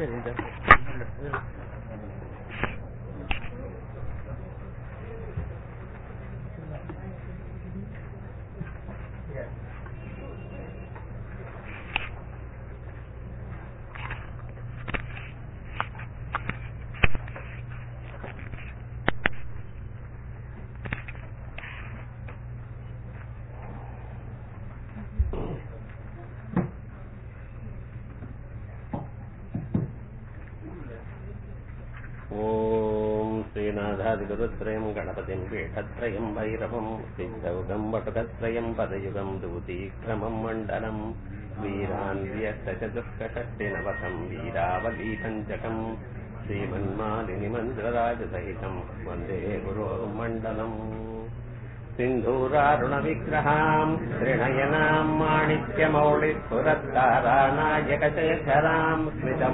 ॐ श्रीनाथादिगुरुत्रयम् गणपतिम् पीठत्रयम् भैरवम् सिद्धौगम् वटुकत्रयम् पदयुगम् दूतीक्रमम् मण्डलम् वीरान्व्यष्टचतुष्कषष्टिनवकम् वीरावली पञ्चकम् श्रीमन्मालिनिमन्त्रराजसहितम् वन्दे गुरोर्मण्डलम् सिन्धूरारुणविग्रहाम् त्रिणयनाम् माणिक्यमौलिस्फुरत्तारानायकशेखराम्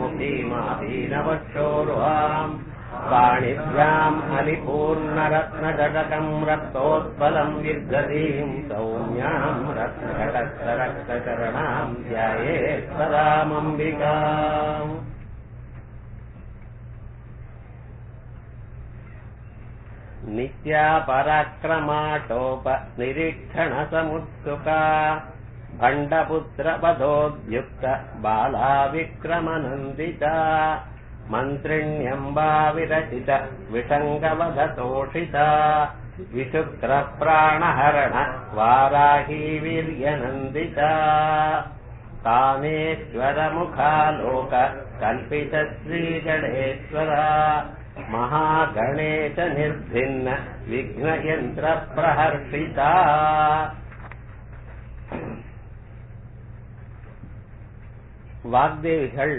स्मितमुखीमाहीनवक्षोरुहाम् वाणिभ्याम् अलिपूर्णरत्नजटकम् रक्तोत्पलम् विद्गतीम् सौम्याम् रत्नघटस्थरक्तचरणाम् ध्यायेश्वरामम्बिकाम् नित्या पराक्रमाटोप निरीक्षणसमुत्सुका भण्डपुत्रवधोद्युक्त बाला विक्रमनन्दिता मन्त्रिण्यम्बा विरचित विषङ्गवधतोषिता विशुक्रप्राणहरण वाराही वीर्यनन्दिता कामेश्वरमुखालोक कल्पितश्रीगणेश्वरा महागणेश निर्भिन्न विघ्नयन्त्रप्रहर्षिता வாக்தேவிகள்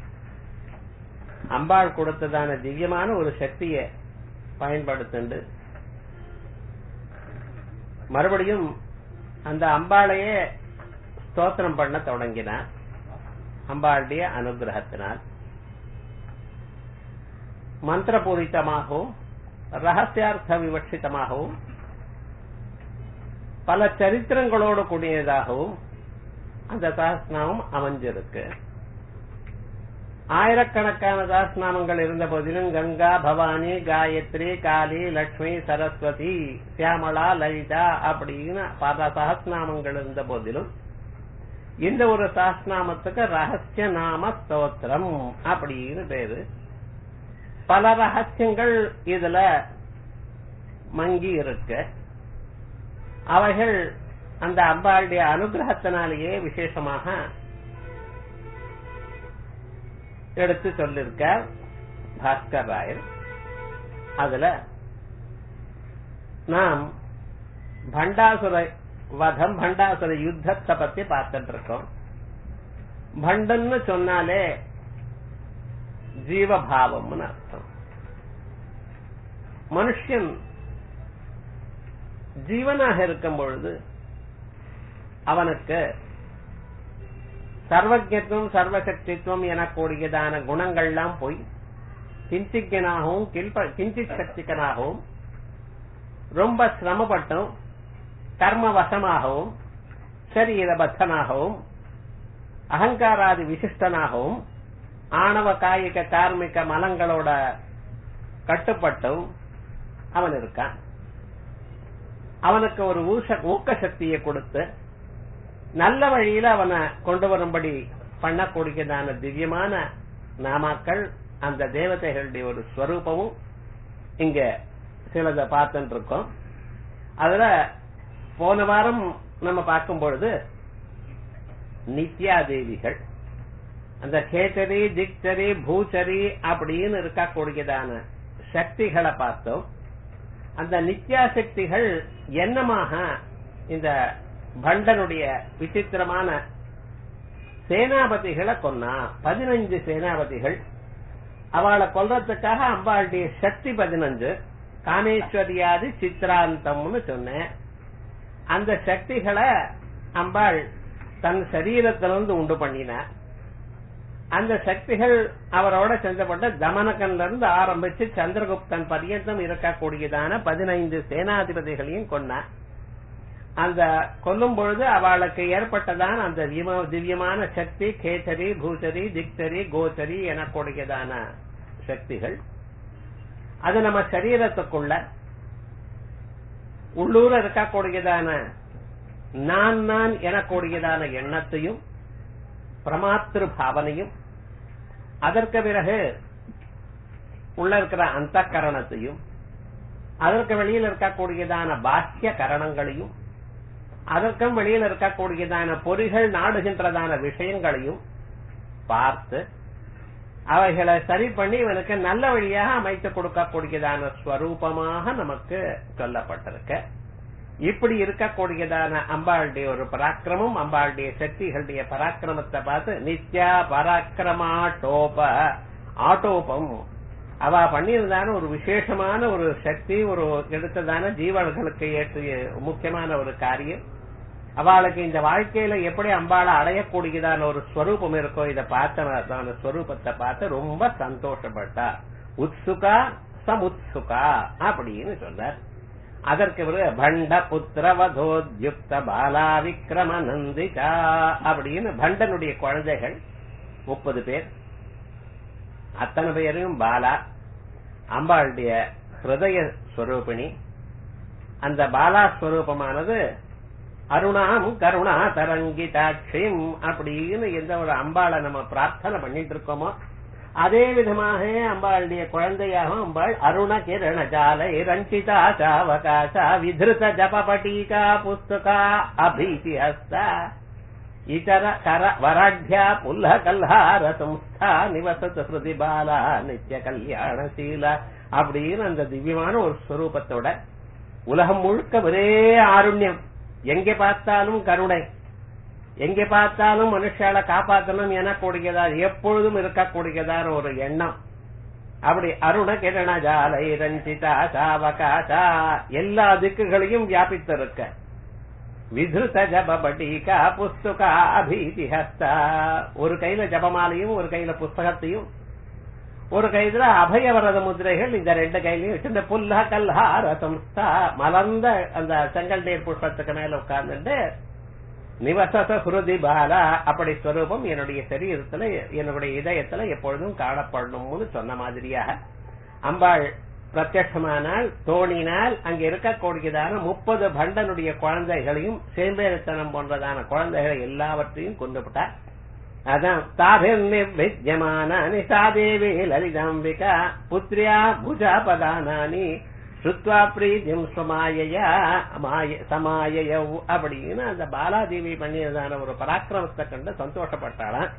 அம்பாள் கொடுத்ததான திவ்யமான ஒரு சக்தியை பயன்படுத்திண்டு மறுபடியும் அந்த அம்பாளையே ஸ்தோத்திரம் பண்ண தொடங்கினார் அம்பாளுடைய அனுகிரகத்தினால் மந்திரபூரித்தமாகவும் ரகசியார்த்த விவட்சிதமாகவும் பல சரித்திரங்களோடு கூடியதாகவும் அந்த சகஸ்நாமம் அமைஞ்சிருக்கு ஆயிரக்கணக்கான சகஸ்நாமங்கள் இருந்த போதிலும் கங்கா பவானி காயத்ரி காளி லட்சுமி சரஸ்வதி சியாமளா லலிதா அப்படின்னு பல சகஸ்நாமங்கள் இருந்த போதிலும் இந்த ஒரு சகஸ்நாமத்துக்கு ரகசிய நாம ஸ்தோத்திரம் அப்படின்னு பேரு பல ரகசியங்கள் இதுல மங்கி இருக்கு அவைகள் அந்த அம்பாளுடைய அனுகிரகத்தினாலேயே விசேஷமாக எடுத்து சொல்லிருக்கார் பாஸ்கர் ராயர் அதுல நாம் பண்டாசுர வதம் பண்டாசுர யுத்தத்தை பத்தி பார்த்துட்டு இருக்கோம் பண்டன்னு சொன்னாலே ஜீவபாவம்னு அர்த்தம் மனுஷன் ஜீவனாக இருக்கும் பொழுது அவனுக்கு சர்வஜத்துவம் சர்வசக்தித்துவம் எனக்கூடியதான குணங்கள்லாம் போய் கிஞ்சிக்கனாகவும் கிஞ்சித் சக்திக்கனாகவும் ரொம்ப சிரமப்பட்டும் கர்ம வசமாகவும் சரீரபத்தனாகவும் அகங்காராதி விசிஷ்டனாகவும் ஆணவ காயிக கார்மிக மலங்களோட கட்டுப்பட்டும் அவன் இருக்கான் அவனுக்கு ஒரு ஊக்க சக்தியை கொடுத்து நல்ல வழியில அவனை கொண்டு வரும்படி பண்ணக்கூடியதான திவ்யமான நாமாக்கள் அந்த தேவதைகளுடைய ஒரு ஸ்வரூபமும் இங்க சிலத பார்த்துட்டு இருக்கோம் அதுல போன வாரம் நம்ம பார்க்கும் பொழுது நித்யா தேவிகள் அந்த கேச்சரி திக்சரி பூச்சரி அப்படின்னு இருக்கக்கூடியதான சக்திகளை பார்த்தோம் அந்த நித்யா சக்திகள் என்னமாக இந்த பண்டனுடைய விசித்திரமான சேனாபதிகளை கொன்னா பதினஞ்சு சேனாபதிகள் அவளை கொல்றதுக்காக அம்பாளுடைய சக்தி பதினஞ்சு காமேஸ்வரியாதி சித்ராந்தம்னு சொன்னேன் அந்த சக்திகளை அம்பாள் தன் சரீரத்திலிருந்து உண்டு பண்ணினார் அந்த சக்திகள் அவரோட சென்றப்பட்ட தமனகன்ல இருந்து ஆரம்பிச்சு சந்திரகுப்தன் பரியந்தம் இருக்கக்கூடியதான பதினைந்து சேனாதிபதிகளையும் கொண்டார் அந்த கொல்லும் பொழுது அவளுக்கு ஏற்பட்டதான அந்த திவ்ய- திவ்யமான சக்தி கேசரி பூசரி திக்சரி கோச்சரி எனக்கூடியதான சக்திகள் அது நம்ம சரீரத்துக்குள்ள உள்ளூர இருக்கக்கூடியதான நான் நான் எனக்கூடியதான எண்ணத்தையும் பிரமாத்திரு பாவனையும் அதற்கு பிறகு உள்ள இருக்கிற அந்த கரணத்தையும் அதற்கு வெளியில் இருக்கக்கூடியதான பாக்கிய கரணங்களையும் அதற்கும் வெளியில் இருக்கக்கூடியதான பொறிகள் நாடுகின்றதான விஷயங்களையும் பார்த்து அவைகளை சரி பண்ணி இவனுக்கு நல்ல வழியாக அமைத்து கொடுக்கக்கூடியதான ஸ்வரூபமாக நமக்கு சொல்லப்பட்டிருக்க இப்படி இருக்கக்கூடியதான அம்பாளுடைய ஒரு பராக்கிரமம் அம்பாளுடைய சக்திகளுடைய பராக்கிரமத்தை பார்த்து நித்யா பராக்கிரமா டோப ஆட்டோபம் அவ பண்ணியிருந்தான ஒரு விசேஷமான ஒரு சக்தி ஒரு எடுத்ததான ஜீவர்களுக்கு ஏற்று முக்கியமான ஒரு காரியம் அவளுக்கு இந்த வாழ்க்கையில எப்படி அம்பாளை அடையக்கூடியதான ஒரு ஸ்வரூபம் இருக்கோ இதை பார்த்த ஸ்வரூபத்தை பார்த்து ரொம்ப சந்தோஷப்பட்டா உத்சுகா சமுத்சுகா அப்படின்னு சொன்னார் அதற்கு பிறகு பண்ட புத்திரவதோத்யுக்த பாலா விக்ரம நந்திகா அப்படின்னு பண்டனுடைய குழந்தைகள் முப்பது பேர் அத்தனை பேரையும் பாலா அம்பாளுடைய ஹிருதய ஸ்வரூபிணி அந்த பாலா ஸ்வரூபமானது அருணாம் கருணா தரங்கிதாட்சிம் அப்படின்னு எந்த ஒரு அம்பாளை நம்ம பிரார்த்தனை பண்ணிட்டு இருக்கோமோ அதே விதமாக அம்பாளுடைய குழந்தையாக அம்பாள் அருண கிரண ஜாலை ரஞ்சிதா சாவகாசா விதிருத ஜபபட்டீகா புஸ்தகா அபீதி ஹஸ்தா ఇతర కర వరాఢ్య పుల్ల కల్హార సంస్థா நிவசத்து ஹிருதி பாலா நித்திய கல்யாணசீல அப்படின்னு அந்த திவ்யமான ஒரு ஸ்வரூபத்தோட உலகம் முழுக்க ஒரே ஆருண்யம் எங்கே பார்த்தாலும் கருணை எங்கே பார்த்தாலும் மனுஷால காப்பாற்றணும் எனக்கூடியதா எப்பொழுதும் இருக்கக்கூடியதான ஒரு எண்ணம் அப்படி அருண கிரண ஜாலை ரஞ்சிதா சாவகாசா எல்லா திக்குகளையும் வியாபித்திருக்க விதுருத ஜபபட்டீகா புஸ்தகா அபீதி ஹஸ்தா ஒரு கையில ஜபமாலையும் ஒரு கையில புஸ்தகத்தையும் ஒரு கையில அபயவரத முதிரைகள் இந்த ரெண்டு கையிலையும் வச்சு இந்த புல்ல கல்ஹார சம்ஸ்தா மலர்ந்த அந்த செங்கல்நீர் புஷ்பத்துக்கு மேல உட்கார்ந்துட்டு நிவசச ஹுருதி பாலா அப்படி ஸ்வரூபம் என்னுடைய சரீரத்துல என்னுடைய இதயத்துல எப்பொழுதும் காணப்படணும்னு சொன்ன மாதிரியாக அம்பாள் பிரத்யட்சமானால் தோணினால் அங்க இருக்கக்கூடியதான முப்பது பண்டனுடைய குழந்தைகளையும் சேம்பேரத்தனம் போன்றதான குழந்தைகளை எல்லாவற்றையும் கொண்டு விட்டார் அதான் தாபிர் நிர்வித்யமான நிசாதேவி லலிதாம்பிகா புத்ரியா புஜா பதானானி சுத்வா பிரீத்தியம் சுமாயையா சமாயயவ் அப்படின்னு அந்த பாலாதேவி பண்ணியதான ஒரு பராக்கிரமத்தை கண்டு சந்தோஷப்பட்டாளாம்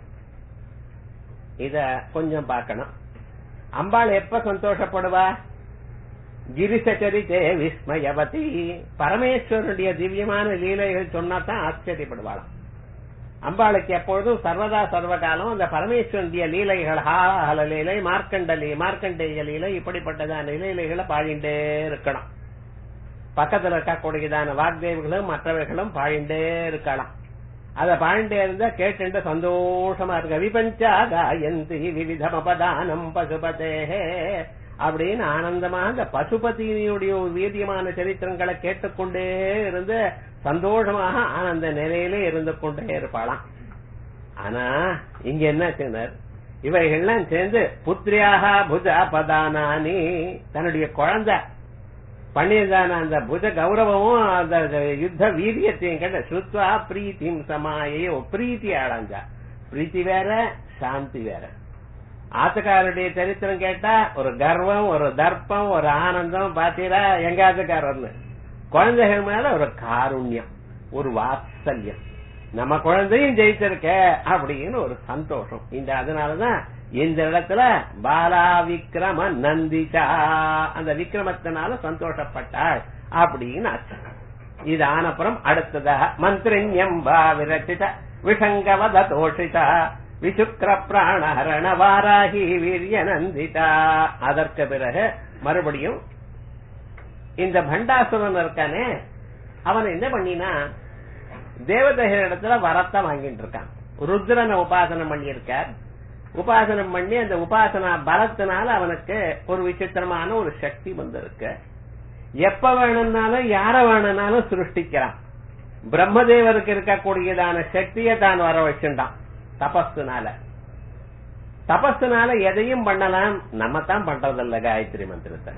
இத கொஞ்சம் பார்க்கணும் அம்பாள் எப்ப சந்தோஷப்படுவா கிரிசச்சரித்தே விஸ்மயவதி பரமேஸ்வரனுடைய திவ்யமான லீலைகள் சொன்னா தான் ஆச்சரியப்படுவாளாம் அம்பாளுக்கு எப்பொழுதும் சர்வதா சர்வகாலம் அந்த பரமேஸ்வரனுடைய லீலைகள் ஹாஹல லீலை மார்க்கண்ட லீ மார்க்கண்டேய லீலை இப்படிப்பட்டதான லீலைகளை பாடிண்டே இருக்கணும் பக்கத்துல இருக்கக்கூடியதான வாக்தேவிகளும் மற்றவர்களும் பாடிண்டே இருக்கலாம் அத பாடிண்டே இருந்தா கேட்டு சந்தோஷமா இருக்க விபஞ்சா காயந்தி விவிதமபதானம் பசுபதே அப்படின்னு ஆனந்தமா அந்த பசுபதியினுடைய வீரியமான சரித்திரங்களை கேட்டுக்கொண்டே இருந்து சந்தோஷமாக ஆனந்த நிலையிலே இருந்து கொண்டே இருப்பாளாம் ஆனா இங்க என்ன சொன்னார் இவைகள்லாம் சேர்ந்து புத்திரியாக புஜ பதானானி தன்னுடைய குழந்தை பண்ணியதான அந்த புஜ கௌரவமும் அந்த யுத்த வீரியத்தையும் கேட்ட சுத்வா பிரீத்திம் சமாயோ பிரீத்தி அடைஞ்சா பிரீத்தி வேற சாந்தி வேற ஆத்துக்காரருடைய சரித்திரம் கேட்டா ஒரு கர்வம் ஒரு தர்ப்பம் ஒரு ஆனந்தம் பாத்தீரா எங்க ஆத்துக்காரர்னு குழந்தைகள் மேல ஒரு காருண்யம் ஒரு வாத்சல்யம் நம்ம குழந்தையும் ஜெயிச்சிருக்க அப்படின்னு ஒரு சந்தோஷம் இந்த அதனாலதான் இந்த இடத்துல பாலா விக்ரம நந்திதா அந்த விக்ரமத்தினால சந்தோஷப்பட்டாள் அப்படின்னு அர்த்தம் இது ஆனப்புறம் அடுத்ததாக மந்திரிஞம் பா விரச்சித விஷங்கவத தோஷிதா விசுக்ர பிராணஹரண வாராகி வீரிய நந்திதா அதற்கு பிறகு மறுபடியும் இந்த பண்டாசுரன் இருக்கானே அவன் என்ன பண்ணினா தேவதைகள் இடத்துல வரத்தை வாங்கிட்டு இருக்கான் ருத்ரனை உபாசனம் பண்ணியிருக்கார் உபாசனம் பண்ணி அந்த உபாசனா பலத்தினால அவனுக்கு ஒரு விசித்திரமான ஒரு சக்தி வந்திருக்கு எப்ப வேணும்னாலும் யார வேணும்னாலும் சிருஷ்டிக்கிறான் பிரம்மதேவருக்கு இருக்கக்கூடியதான சக்தியை தான் வர வச்சுட்டான் தபஸ்துனால தபஸ்துனால எதையும் பண்ணலாம் நம்ம தான் பண்றதில்ல காயத்ரி மந்திரத்தை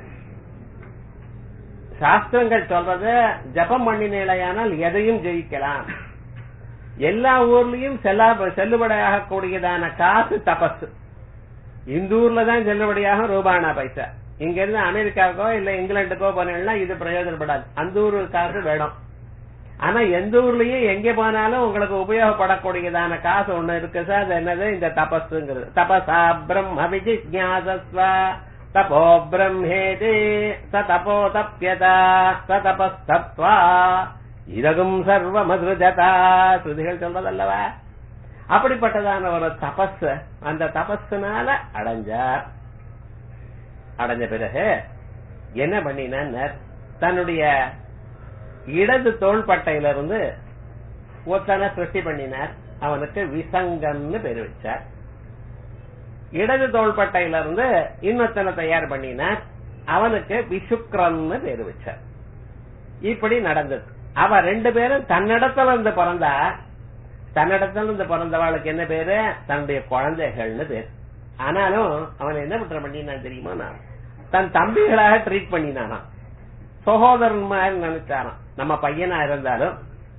சாஸ்திரங்கள் சொல்றது ஜபம் பண்ணினேலையானால் எதையும் ஜெயிக்கலாம் எல்லா ஊர்லயும் செல்லா செல்லுபடியாக கூடியதான காசு தபஸ் இந்த ஊர்ல தான் செல்லுபடியாகும் ரூபானா பைசா இங்க இருந்து அமெரிக்காவுக்கோ இல்ல இங்கிலாந்துக்கோ போனீங்கன்னா இது பிரயோஜனப்படாது அந்த ஊரு காசு வேணும் ஆனா எந்த ஊர்லயும் எங்க போனாலும் உங்களுக்கு உபயோகப்படக்கூடியதான காசு ஒண்ணு இருக்கு சார் அது என்னது இந்த தபஸுங்கிறது தபசா பிரம்ம விஜிஜாசஸ்வ தபோ பிரம்மேதே ச தபோ தப்யதா ச தபஸ்தத்வா இதகும் சர்வமதுஜதா ஸ்ருதிகள் சொல்றதல்லவா அப்படிப்பட்டதான ஒரு தபஸ் அந்த தபஸ்னால அடைஞ்சார் அடைஞ்ச பிறகு என்ன பண்ணினார் தன்னுடைய இடது தோள்பட்டையில இருந்து ஒருத்தனை சிருஷ்டி பண்ணினார் அவனுக்கு விசங்கன்னு பேர் வச்சார் இடது தோள்பட்டையில இருந்து இன்னொத்தனை தயார் பண்ணினார் அவனுக்கு விசுக்ரன்னு பேர் வச்சார் இப்படி நடந்தது அவ ரெண்டு பேரும் தன்னிடத்துல இருந்து பிறந்தா தன்னிடத்துல இருந்து பிறந்தவாளுக்கு என்ன பேரு தன்னுடைய குழந்தைகள்னு பேர் ஆனாலும் அவன் என்ன பண்ற பண்ணினான் தெரியுமா நான் தன் தம்பிகளாக ட்ரீட் பண்ணினானா சகோதரன் மாதிரி நினைச்சாராம் நம்ம பையனா இருந்தாலும்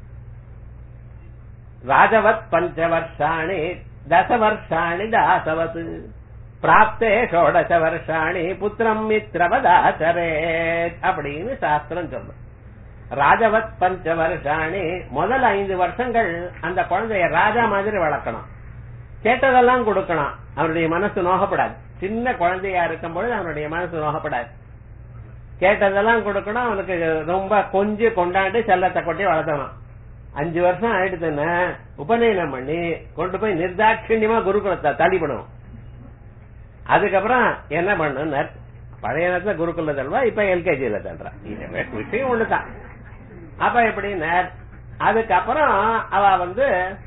ராஜவத் பஞ்ச வருஷாணி தச வருஷாணி தாசவத் பிராப்தே ஷோடச வருஷாணி புத்திரம் மித்ரவதாச்சரே அப்படின்னு சாஸ்திரம் சொல்லும் ராஜவத் பஞ்ச வருஷாணி முதல் ஐந்து வருஷங்கள் அந்த குழந்தைய ராஜா மாதிரி வளர்க்கணும் கேட்டதெல்லாம் கொடுக்கணும் அவனுடைய மனசு நோகப்படாது சின்ன குழந்தையா இருக்கும் பொழுது அவனுடைய மனசு நோகப்படாது கேட்டதெல்லாம் கொடுக்கணும் அவனுக்கு ரொம்ப கொஞ்சம் கொண்டாண்டு செல்லத்தை கொட்டி வளர்த்தணும் அஞ்சு வருஷம் ஆயிடுதுன்னா உபநயனம் பண்ணி கொண்டு போய் நிர்தாட்சியமா குருகுலத்தை தள்ளிப்படும் அதுக்கப்புறம் என்ன பண்ணும் பழைய நேரத்துல குருகுல தள்ளுவா இப்ப எல்கேஜியில தள்ளுறான் விஷயம் ஒண்ணுதான் அப்ப எப்படின்னா அதுக்கப்புறம் அவ வந்து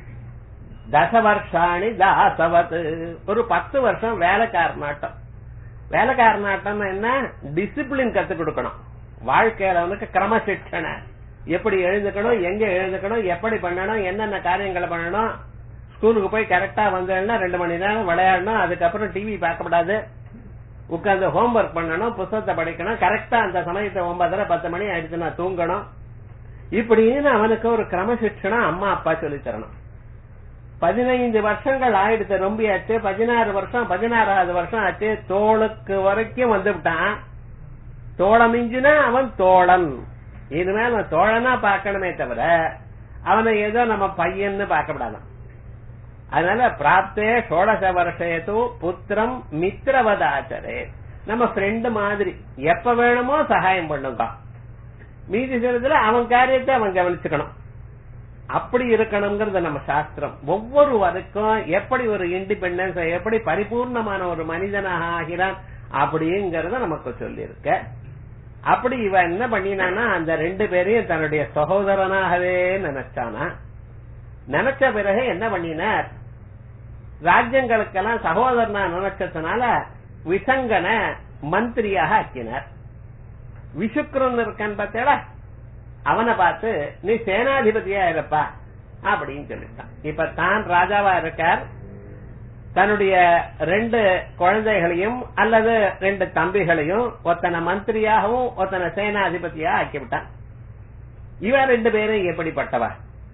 தச வருஷாணி தாசவத் ஒரு பத்து வருஷம் வேலைக்காரனாட்டம் வேலைக்காரனாட்டம்னா என்ன டிசிப்ளின் கத்து கொடுக்கணும் வாழ்க்கையில அவனுக்கு கிரமசிக்ஷனை எப்படி எழுந்துக்கணும் எங்க எழுந்துக்கணும் எப்படி பண்ணணும் என்னென்ன காரியங்களை பண்ணணும் ஸ்கூலுக்கு போய் கரெக்டா வந்தேன்னா ரெண்டு மணி நேரம் விளையாடணும் அதுக்கப்புறம் டிவி பார்க்கப்படாது உட்கார்ந்து ஹோம்ஒர்க் பண்ணணும் புத்தகத்தை படிக்கணும் கரெக்டா அந்த சமயத்தை ஒன்பதரை பத்து மணி ஆயிடுச்சுன்னா தூங்கணும் இப்படின்னு அவனுக்கு ஒரு கிரமசிக்ஷனம் அம்மா அப்பா சொல்லி தரணும் பதினைந்து வருஷங்கள் ஆயிடுத்து ரொம்ப ஆச்சு பதினாறு வருஷம் பதினாறாவது வருஷம் ஆச்சு தோளுக்கு வரைக்கும் வந்து விட்டான் தோளமிஞ்சுனா அவன் தோழன் இனிமே அவன் தோழனா பார்க்கணுமே தவிர அவனை ஏதோ நம்ம பையன்னு பார்க்கப்படாதான் அதனால பிராப்தே ஷோடச வருஷத்து புத்திரம் மித்திரவதாச்சரே நம்ம ஃப்ரெண்டு மாதிரி எப்ப வேணுமோ சகாயம் பண்ணுங்க மீதி சிலத்துல அவன் காரியத்தை அவன் கவனிச்சுக்கணும் அப்படி இருக்கணுங்கிறது நம்ம சாஸ்திரம் ஒவ்வொரு வரைக்கும் எப்படி ஒரு இண்டிபெண்டன்ஸ் எப்படி பரிபூர்ணமான ஒரு மனிதனாக ஆகிறான் அப்படிங்கறத நமக்கு சொல்லியிருக்க அப்படி இவ என்ன பண்ணினானா அந்த ரெண்டு பேரையும் தன்னுடைய சகோதரனாகவே நினைச்சானா நினைச்ச பிறகு என்ன பண்ணினார் ராஜ்யங்களுக்கெல்லாம் சகோதரனா நினைச்சதுனால விசங்கன மந்திரியாக ஆக்கினார் விஷுக்ரன் இருக்கான் பார்த்தேடா அவனை பார்த்து நீ சேனாதிபதியா இருப்பா அப்படின்னு சொல்லிட்டான் இப்ப தான் ராஜாவா இருக்கார் தன்னுடைய ரெண்டு குழந்தைகளையும் அல்லது ரெண்டு தம்பிகளையும் ஒத்தனை மந்திரியாகவும் ஒத்தனை சேனாதிபதியா ஆக்கிவிட்டான் இவன் ரெண்டு பேரும் எப்படிப்பட்டவா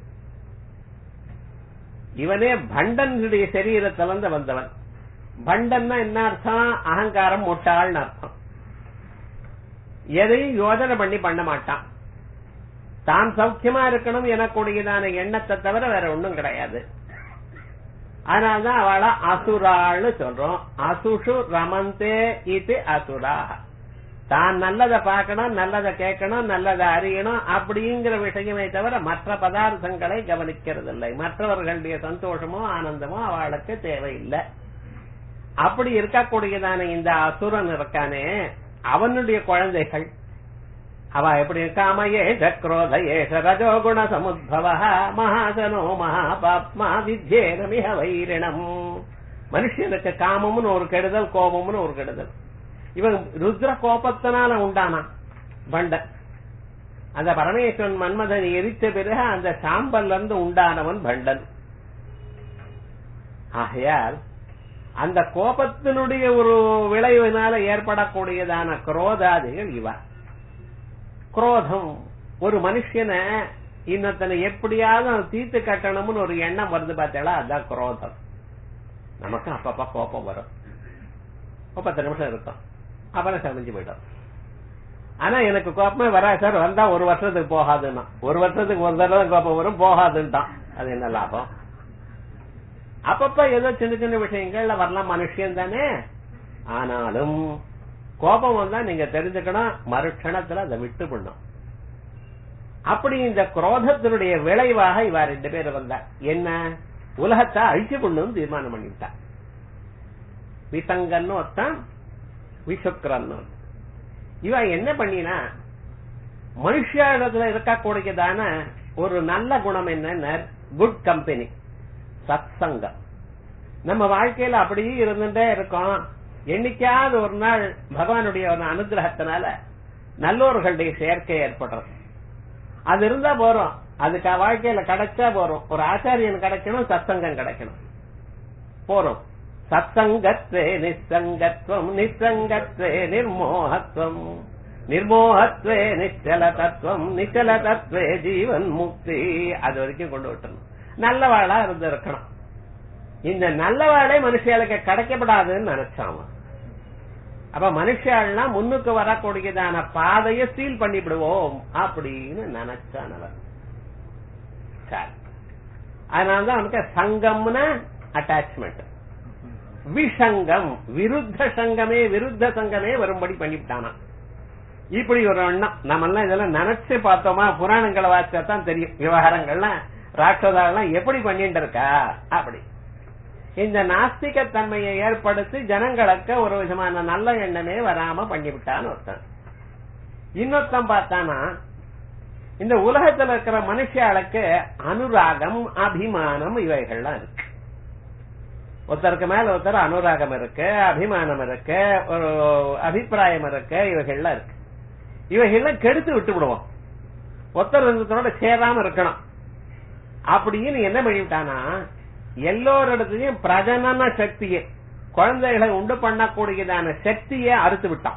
இவனே பண்டனுடைய சரீரத்திலிருந்து வந்தவன் பண்டன்னா என்ன அர்த்தம் அகங்காரம் முட்டாள்னு அர்த்தம் எதையும் யோஜனை பண்ணி பண்ண மாட்டான் தான் சௌக்கியமா இருக்கணும் எனக்கூடியதான எண்ணத்தை தவிர வேற ஒண்ணும் கிடையாது அதனால்தான் அவளை அசுராள்னு சொல்றோம் அசுஷு ரமந்தே இது அசுரா தான் நல்லதை பார்க்கணும் நல்லதை கேட்கணும் நல்லதை அறியணும் அப்படிங்கிற விஷயமே தவிர மற்ற பதார்த்தங்களை கவனிக்கிறது இல்லை மற்றவர்களுடைய சந்தோஷமோ ஆனந்தமோ அவளுக்கு தேவையில்லை அப்படி இருக்கக்கூடியதான இந்த அசுரன் இருக்கானே அவனுடைய குழந்தைகள் அவ எப்படி காமயே சக்ரோத ஏஷ ரஜோகுண சமுத்பவ மகாசனோ மகாபாப்மா வித்யேனமிக வைரிணம் மனுஷனுக்கு காமம்னு ஒரு கெடுதல் கோபம்னு ஒரு கெடுதல் இவன் ருத்ர கோபத்தினால உண்டானான் பண்டன் அந்த பரமேஸ்வரன் மன்மதன் எரித்த பிறகு அந்த சாம்பல்ல இருந்து உண்டானவன் பண்டன் ஆகையால் அந்த கோபத்தினுடைய ஒரு விளைவினால ஏற்படக்கூடியதான குரோதாதிகள் இவ குரோதம் ஒரு மனுஷனை இன்னொத்தனை எப்படியாவது அவன் தீர்த்து கட்டணும்னு ஒரு எண்ணம் வருது பார்த்தா அதான் குரோதம் நமக்கு அப்பப்ப கோபம் வரும் ஒரு பத்து நிமிஷம் இருக்கும் அப்புறம் சமைஞ்சு போயிடும் ஆனா எனக்கு கோபமே வராது சார் வந்தா ஒரு வருஷத்துக்கு போகாதுன்னா ஒரு வருஷத்துக்கு ஒரு தடவை கோபம் வரும் போகாதுன்ட்டான் அது என்ன லாபம் அப்பப்ப ஏதோ சின்ன சின்ன விஷயங்கள்ல வரலாம் மனுஷன் தானே ஆனாலும் கோபம் வந்தா நீங்க தெரிஞ்சுக்கணும் மறுக்ஷணத்துல அதை விட்டு பண்ணும் அப்படி இந்த குரோதத்தினுடைய விளைவாக இவா ரெண்டு பேர் வந்தா என்ன உலகத்தை அழிச்சு கொண்டு தீர்மானம் பண்ணிவிட்டா விசங்கன்னு ஒருத்தன் விஷுக்கரன்னு ஒருத்தன். இவ என்ன பண்ணினா மனுஷிடத்துல இருக்கக்கூடியதான ஒரு நல்ல குணம் என்னன்னா குட் கம்பெனி சத்சங்கம் நம்ம வாழ்க்கையில அப்படியே இருந்துட்டே இருக்கோம் என்னைக்காவது ஒரு நாள் பகவானுடைய ஒரு அனுகிரகத்தினால நல்லோர்களுடைய சேர்க்கை ஏற்படுறது அது இருந்தா போறோம் அதுக்கு வாழ்க்கையில கிடைச்சா போறோம் ஒரு ஆச்சாரியன் கிடைக்கணும் சத்சங்கம் கிடைக்கணும் போறோம் சத்சங்கத்வே நிசங்கத்வம் நிசங்கத்வே நிர்மோகத்வம் நிர்மோகத்வே நிச்சல தத்துவம் நிச்சல தத்துவே ஜீவன் முக்தி அது வரைக்கும் கொண்டு விட்டணும் நல்லவாளா இருந்து இருக்கணும் இந்த நல்லவாளே மனுஷியாளுக்கு கிடைக்கப்படாதுன்னு நினைச்சான் அவன். அப்ப மனுஷாள்னா முன்னுக்கு வரக்கூடியதான பாதையை சீல் பண்ணிவிடுவோம் அப்படின்னு நினைச்சான் அவன் சரி அதனாலதான் அவனுக்கு சங்கம்னா அட்டாச்மெண்ட் விஷங்கம் விருத்த சங்கமே விருத்த சங்கமே வரும்படி பண்ணிவிட்டானா இப்படி ஒரு எண்ணம் நம்ம எல்லாம் இதெல்லாம் நினைச்சு பார்த்தோமா புராணங்களை வாசிச்சா தான் தெரியும் விவகாரங்கள்லாம் ராட்சதாலாம் எப்படி பண்ணிட்டு இருக்கா அப்படி இந்த நாஸ்திக தன்மையை ஏற்படுத்தி ஜனங்களுக்கு ஒரு விதமான நல்ல எண்ணமே வராம பண்ணிவிட்டான்னு ஒருத்தன் இன்னொருத்தன் பார்த்தானா இந்த உலகத்துல இருக்கிற மனுஷாளுக்கு அனுராகம் அபிமானம் இவைகள்லாம் இருக்கு ஒருத்தருக்கு மேல ஒருத்தர் அனுராகம் இருக்கு அபிமானம் இருக்கு ஒரு அபிப்பிராயம் இருக்கு இவைகள்லாம் இருக்கு இவைகள்லாம் கெடுத்து விட்டு விடுவோம் ஒருத்தர் இருந்ததோட சேராம இருக்கணும் அப்படின்னு என்ன பண்ணிவிட்டானா எல்லோரிடத்தையும் பிரஜனன சக்தியை குழந்தைகளை உண்டு பண்ணக்கூடியதான சக்தியை அறுத்து விட்டான்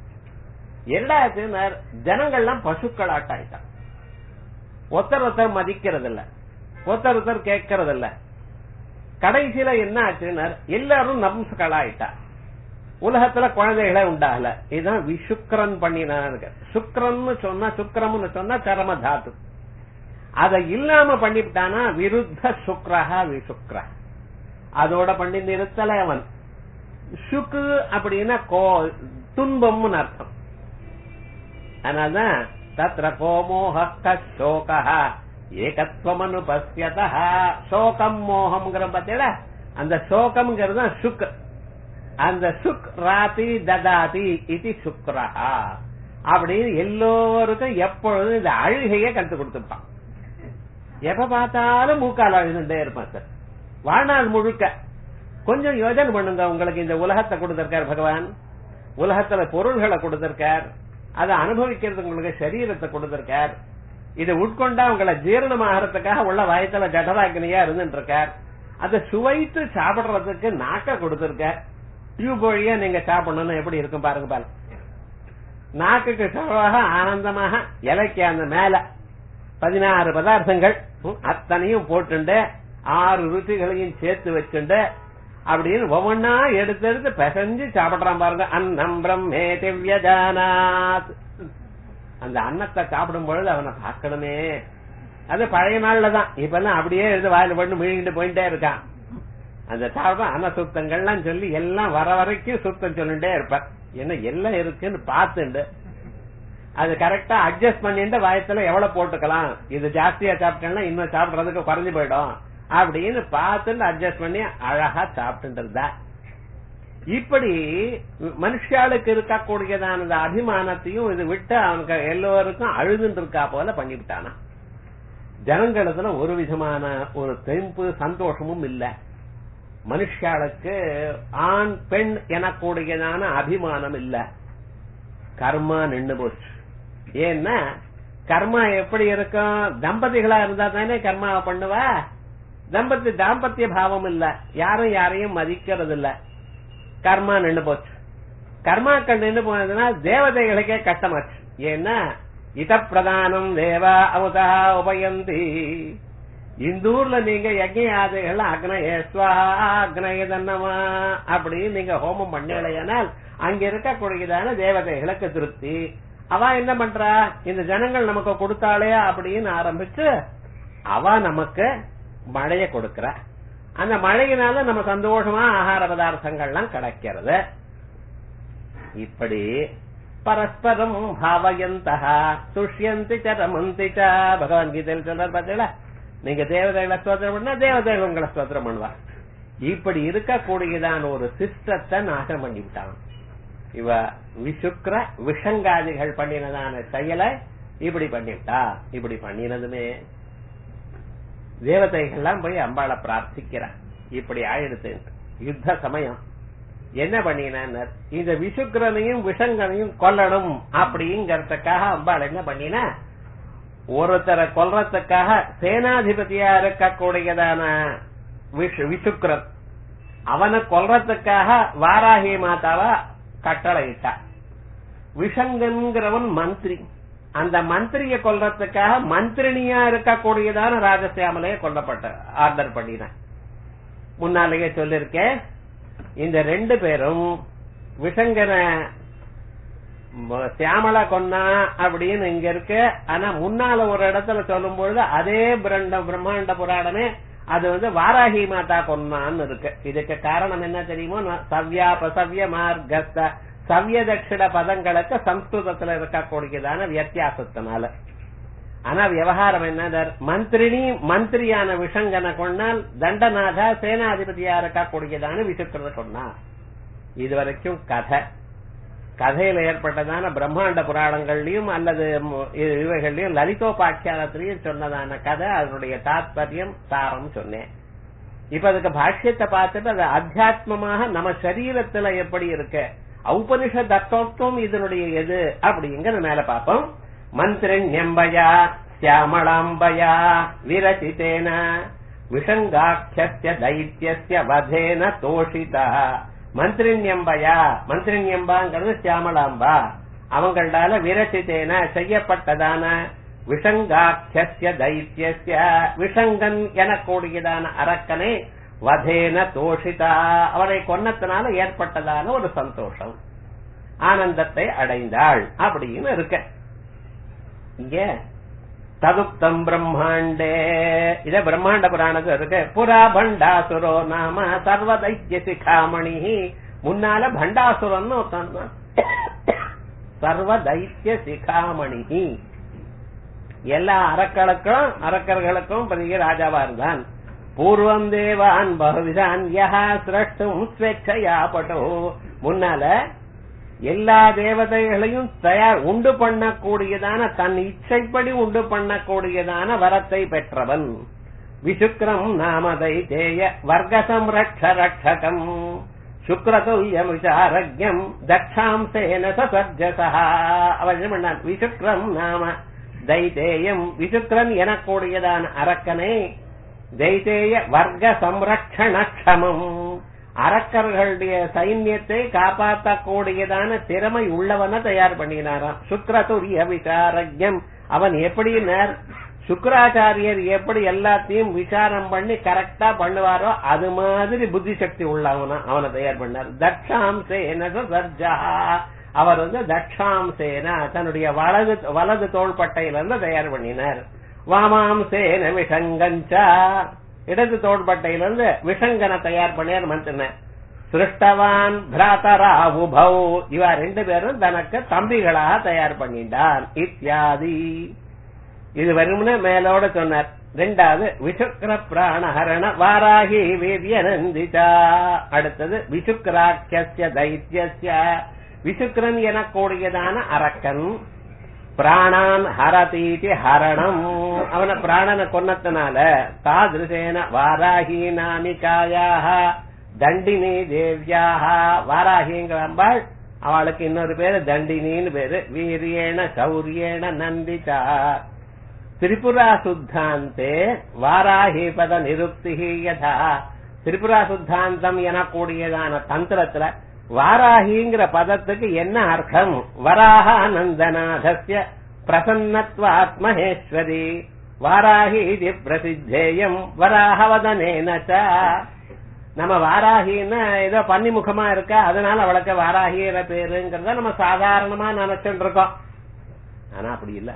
எல்லாத்தையும் ஜனங்கள்லாம் பசுக்களாட்ட ஆயிட்டான் ஒருத்தர் ஒருத்தர் மதிக்கிறது இல்ல ஒருத்தர் ஒருத்தர் கேட்கறது இல்ல கடைசியில என்ன ஆச்சுன்னா எல்லாரும் நம்சகளாயிட்டா உலகத்துல குழந்தைகளே உண்டாகல இதுதான் விஷுக்கரன் பண்ணினாங்க சுக்கரன்னு சொன்னா சுக்கரம்னு சொன்னா சரம தாத்து அதை இல்லாம பண்ணிவிட்டானா விருத்த சுக்ரஹா விசுக்ர அதோட பண்ணி நிறுத்தல அவன் சுக்கு அப்படின்னா கோ துன்பம்னு அர்த்தம் அதனால்தான் தத்ர கோமோக சோக ஏகத்துவம் அனுபசியத சோகம் மோகம்ங்கிற பத்தியில அந்த சோகம்ங்கிறது தான் சுக் அந்த சுக் ராதி ததாதி இது சுக்ரஹா அப்படின்னு எல்லோருக்கும் எப்பொழுதும் இந்த அழுகையை கத்து கொடுத்துருப்பான் எப்ப பார்த்தாலும் மூக்கால் அழுதுட்டே இருப்பான் சார் வாழ்நாள் முழுக்க கொஞ்சம் யோஜனை பண்ணுங்க உங்களுக்கு இந்த உலகத்தை கொடுத்திருக்கார் பகவான் உலகத்துல பொருள்களை கொடுத்திருக்கார் அதை அனுபவிக்கிறதுக்கு உங்களுக்கு சரீரத்தை கொடுத்திருக்கார் இதை உட்கொண்டா உங்களை ஜீரணமாகறதுக்காக உள்ள வயத்துல ஜடராகினியா இருந்துட்டு இருக்கார் அதை சுவைத்து சாப்பிடுறதுக்கு நாக்க கொடுத்திருக்கார் டியூப் வழியா நீங்க சாப்பிடணும்னு எப்படி இருக்கும் பாருங்க பாருங்க நாக்குக்கு சவாக ஆனந்தமாக இலைக்கு அந்த மேல பதினாறு பதார்த்தங்கள் அத்தனையும் போட்டுண்டு ஆறு ருச்சிகளையும் சேர்த்து வச்சுண்டு அப்படின்னு ஒவ்வொன்னா எடுத்து எடுத்து பிசைஞ்சு சாப்பிடுறான் பாருங்க அன்னம் பிரம்மே திவ்யஜானாத் அந்த அன்னத்தை சாப்பிடும் பொழுது அவனை பார்க்கணுமே அது பழைய நாள்ல தான் இப்ப எல்லாம் அப்படியே எடுத்து வாயில பண்ணு மீழ்கிட்டு போயிட்டே இருக்கான் அந்த சாப்பிடும் அன்ன சுத்தங்கள்லாம் சொல்லி எல்லாம் வர வரைக்கும் சுத்தம் சொல்லிட்டே இருப்பேன் என்ன எல்லாம் இருக்குன்னு பார்த்துண்டு அது கரெக்டா அட்ஜஸ்ட் பண்ணிட்டு வயசுல எவ்வளவு போட்டுக்கலாம் இது ஜாஸ்தியா சாப்பிட்டேன்னா இன்னும் சாப்பிடுறதுக்கு குறைஞ்சு போயிடும் அப்படின்னு பார்த்துட்டு அட்ஜஸ்ட் பண்ணி அழகா சாப்பிட்டு இருந்தா இப்படி மனுஷாளுக்கு இருக்கக்கூடியதான அந்த அபிமானத்தையும் இது விட்டு அவனுக்கு எல்லோருக்கும் அழுதுன்னு இருக்கா போல பண்ணிவிட்டானா ஜனங்களத்துல ஒரு விதமான ஒரு தெம்பு சந்தோஷமும் இல்ல மனுஷாளுக்கு ஆண் பெண் எனக்கூடியதான அபிமானம் இல்ல கர்மா நின்று போச்சு ஏன்னா கர்மா எப்படி இருக்கும் தம்பதிகளா இருந்தா தானே கர்மாவை பண்ணுவா தம்பதி தாம்பத்திய பாவம் இல்ல யாரும் யாரையும் மதிக்கிறது இல்ல கர்மா நின்னு போச்சு கர்மாக்கள் நின்று போனதுன்னா தேவதைகளுக்கே கஷ்டமாச்சு ஏன்னா இத பிரதானம் தேவா அமுதா உபயந்தி இந்த ஊர்ல நீங்க யஜ்யாதைகள் அக்னய ஸ்வாஹா அக்னய தன்னமா அப்படின்னு நீங்க ஹோமம் பண்ணலையானால் அங்க இருக்கக்கூடியதான தேவதைகளுக்கு திருப்தி அவ என்ன பண்றா இந்த ஜனங்கள் நமக்கு கொடுத்தாளே அப்படின்னு ஆரம்பிச்சு அவ நமக்கு மழைய கொடுக்கறா அந்த மழையினால நம்ம சந்தோஷமா ஆகார பதார்த்தங்கள்லாம் கிடைக்கிறது இப்படி பரஸ்பரம் பாவயந்தா துஷ்யந்தி ச ரமந்தி ச பகவத்கீதையில் சொல்றார் பாத்தீங்களா நீங்க தேவதைகளை ஸ்தோத்திரம் பண்ணா தேவதைகள் உங்களை ஸ்தோத்திரம் பண்ணுவா இப்படி இருக்கக்கூடியதான ஒரு சிஸ்டத்தை நாசம் பண்ணிவிட்டான் இவ விசுக்ர விஷங்காதிகள் பண்ணினதான செயலை இப்படி பண்ணிவிட்டா இப்படி பண்ணினதுமே தேவதைகள்லாம் போய் அம்பாளை பிரார்த்திக்கிறான் இப்படி ஆயிடுத்து யுத்த சமயம் என்ன பண்ணினார் இந்த விசுக்கரனையும் விஷங்கனையும் கொல்லணும் அப்படிங்கறதுக்காக அம்பாள் என்ன பண்ணினா ஒருத்தரை கொல்றதுக்காக சேனாதிபதியா இருக்கக்கூடியதான விசுக்கரன் அவனை கொல்றதுக்காக வாராகி மாதாவா கட்டளை இட்டா விஷங்கன்கிறவன் மந்திரி அந்த மந்திரிய கொல்றதுக்காக மந்திரினியா இருக்கக்கூடியதான ராஜசியாமலையே கொல்லப்பட்ட ஆர்டர் பண்ணின முன்னாலேயே சொல்லிருக்கேன் இந்த ரெண்டு பேரும் விஷங்கன சியாமலா கொன்னா அப்படின்னு இங்க இருக்கு ஆனா முன்னால ஒரு இடத்துல சொல்லும் பொழுது அதே பிரண்ட பிரம்மாண்ட புராணமே அது வந்து வாராகி மாதா கொன்னான்னு இருக்கு இதுக்கு காரணம் என்ன தெரியுமோ சவ்யா பிரசவ்ய மார்க்கஸ்த சவ்ய தட்சிண பதங்களுக்கு சம்ஸ்கிருதத்துல இருக்கக்கூடியதான வித்தியாசத்தினால ஆனா விவகாரம் என்ன மந்திரினி மந்திரியான விஷங்கனை கொண்டால் தண்டநாதா சேனாதிபதியா இருக்கக்கூடியதான விஷுக்கிறத கொண்டா இது வரைக்கும் கதை கதையில ஏற்பட்டதான பிரம்மாண்ட புராணங்கள்லயும் அல்லது இவைகள்லயும் லலிதோபாக்கியானத்திலையும் சொன்னதான கதை அதனுடைய தாத்பரியம் சாரம் சொன்னேன் இப்ப அதுக்கு பாஷ்யத்தை பார்த்துட்டு அது அத்தியாத்மமாக நம்ம சரீரத்துல எப்படி இருக்கு ஔபனிஷ தத்துவம் இதனுடைய எது அப்படிங்கிற மேல பார்ப்போம் மந்திரண்யம்பயா சியாமளாம்பயா விரச்சிதேன விஷங்காட்சிய தைத்திய வதேன தோஷிதா மந்திரிண்யம்பயா மந்திரிண்யம்பாங்கிறது சியாமளாம்பா அவங்களால விரச்சித்தேன செய்யப்பட்டதான விஷங்காட்சிய தைத்திய விஷங்கன் எனக்கூடியதான அரக்கனை வதேன தோஷிதா அவரை கொன்னத்தினால ஏற்பட்டதான ஒரு சந்தோஷம் ஆனந்தத்தை அடைந்தாள் அப்படின்னு இருக்க இங்க ததுப்தம் பிரம்மாண்டே இத பிரம்மாண்ட புராணத்துல இருக்கு புரா பண்டாசுரோ நாம சர்வ தைத்திய சிகாமணி முன்னால பண்டாசுரன் ஒருத்தன் சர்வ தைத்திய சிகாமணி எல்லா அரக்களுக்கும் அரக்கர்களுக்கும் பெரிய ராஜாவா இருந்தான் பூர்வம் தேவான் பகுவிதான் யஹா சிரஷ்டும் ஸ்வேச்சையா பட்டோ முன்னால எல்லா தேவதைகளையும் தயார் உண்டு பண்ணக்கூடியதான தன் இச்சைப்படி உண்டு பண்ணக்கூடியதான வரத்தை பெற்றவன் விசுக்ரம் நாமதை தேய வர்க்கசம் ரட்ச ரட்சகம் சுக்ரதுல்யம் விசாரஜம் தட்சாம்சேன சர்ஜசா அவன் என்ன பண்ணான் விசுக்ரம் நாம தைதேயம் விசுக்ரன் எனக்கூடியதான அரக்கனை தைதேய வர்க்க சம்ரக்ஷணக்ஷமம் அரக்கர்களுடைய சைன்யத்தை காப்பாற்றக்கூடியதான திறமை உள்ளவனை தயார் பண்ணினாராம் சுக்ரதுரிய விசாரஜம் அவன் எப்படி சுக்கராச்சாரியர் எப்படி எல்லாத்தையும் விசாரம் பண்ணி கரெக்டா பண்ணுவாரோ அது மாதிரி புத்தி சக்தி உள்ளவனா அவனை தயார் பண்ணார் தட்சாம்சேன சர்ஜா அவர் வந்து தட்சாம்சேன தன்னுடைய வலது வலது தோள்பட்டையிலிருந்து தயார் பண்ணினார் வாமாம்சேன விஷங்கஞ்சா இடது தோள்பட்டையிலிருந்து விஷங்கனை தயார் பண்ணியார் மந்திரன சிருஷ்டவான் பிராத்தரா உபௌ இவ ரெண்டு பேரும் தனக்கு தம்பிகளாக தயார் பண்ணிட்டான் இத்தியாதி இது வரும்னு மேலோட சொன்னார் ரெண்டாவது விசுக்ர பிராணஹரண வாராகி வேதிய நந்திதா அடுத்தது விசுக்ராக்கிய தைத்திய விசுக்ரன் எனக்கூடியதான அரக்கன் பிராணான் ஹரதீதி ஹரணம் அவன பிராணனை கொன்னத்தினால தாதிருசேன வாராகி நாமிகாயாக தண்டினி தேவியாக வாராகிங்கிற அம்பாள் அவளுக்கு இன்னொரு பேரு தண்டினின்னு பேரு வீரியேன சௌரியேன நந்திதா திரிபுரா சுத்தாந்தே வாராஹி பத நிருப்தி யதா திரிபுரா சுத்தாந்தம் எனக்கூடியதான தந்திரத்துல வாராகிங்கிற பதத்துக்கு என்ன அர்த்தம் வராக நந்தநாதஸ்ய பிரசன்னத்வாத்மஹேஸ்வரி வாராகி இது பிரசித்தேயம் வராகவதனேன ச நம்ம வாராகின்னா ஏதோ பன்னி முகமா இருக்கா அதனால அவளுக்கு வாராகிற பேருங்கிறத நம்ம சாதாரணமா நினைச்சுட்டு இருக்கோம் ஆனா அப்படி இல்ல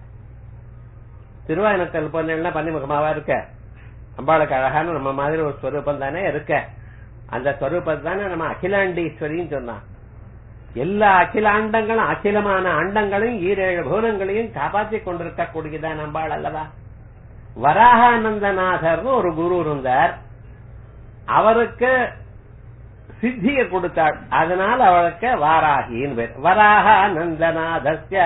திருவாயனத்தல் பொண்ணு பன்னி முகமாவா இருக்க அம்பாளுக்கு அழகான நம்ம மாதிரி ஒரு ஸ்வரூபம் தானே இருக்க அந்த ஸ்வரூபத்தை தானே நம்ம அகிலாண்டீஸ்வரின்னு சொன்னான் எல்லா அகிலாண்டங்களும் அகிலமான அண்டங்களையும் ஈரேழு பூனங்களையும் காப்பாற்றி கொண்டிருக்கக்கூடியதான் நம்பாள் அல்லவா வராகானந்தநாதர்னு ஒரு குரு இருந்தார் அவருக்கு சித்தியை கொடுத்தாள் அதனால அவளுக்கு வாராகின்னு பேர் வராகானந்தநாதஸ்ய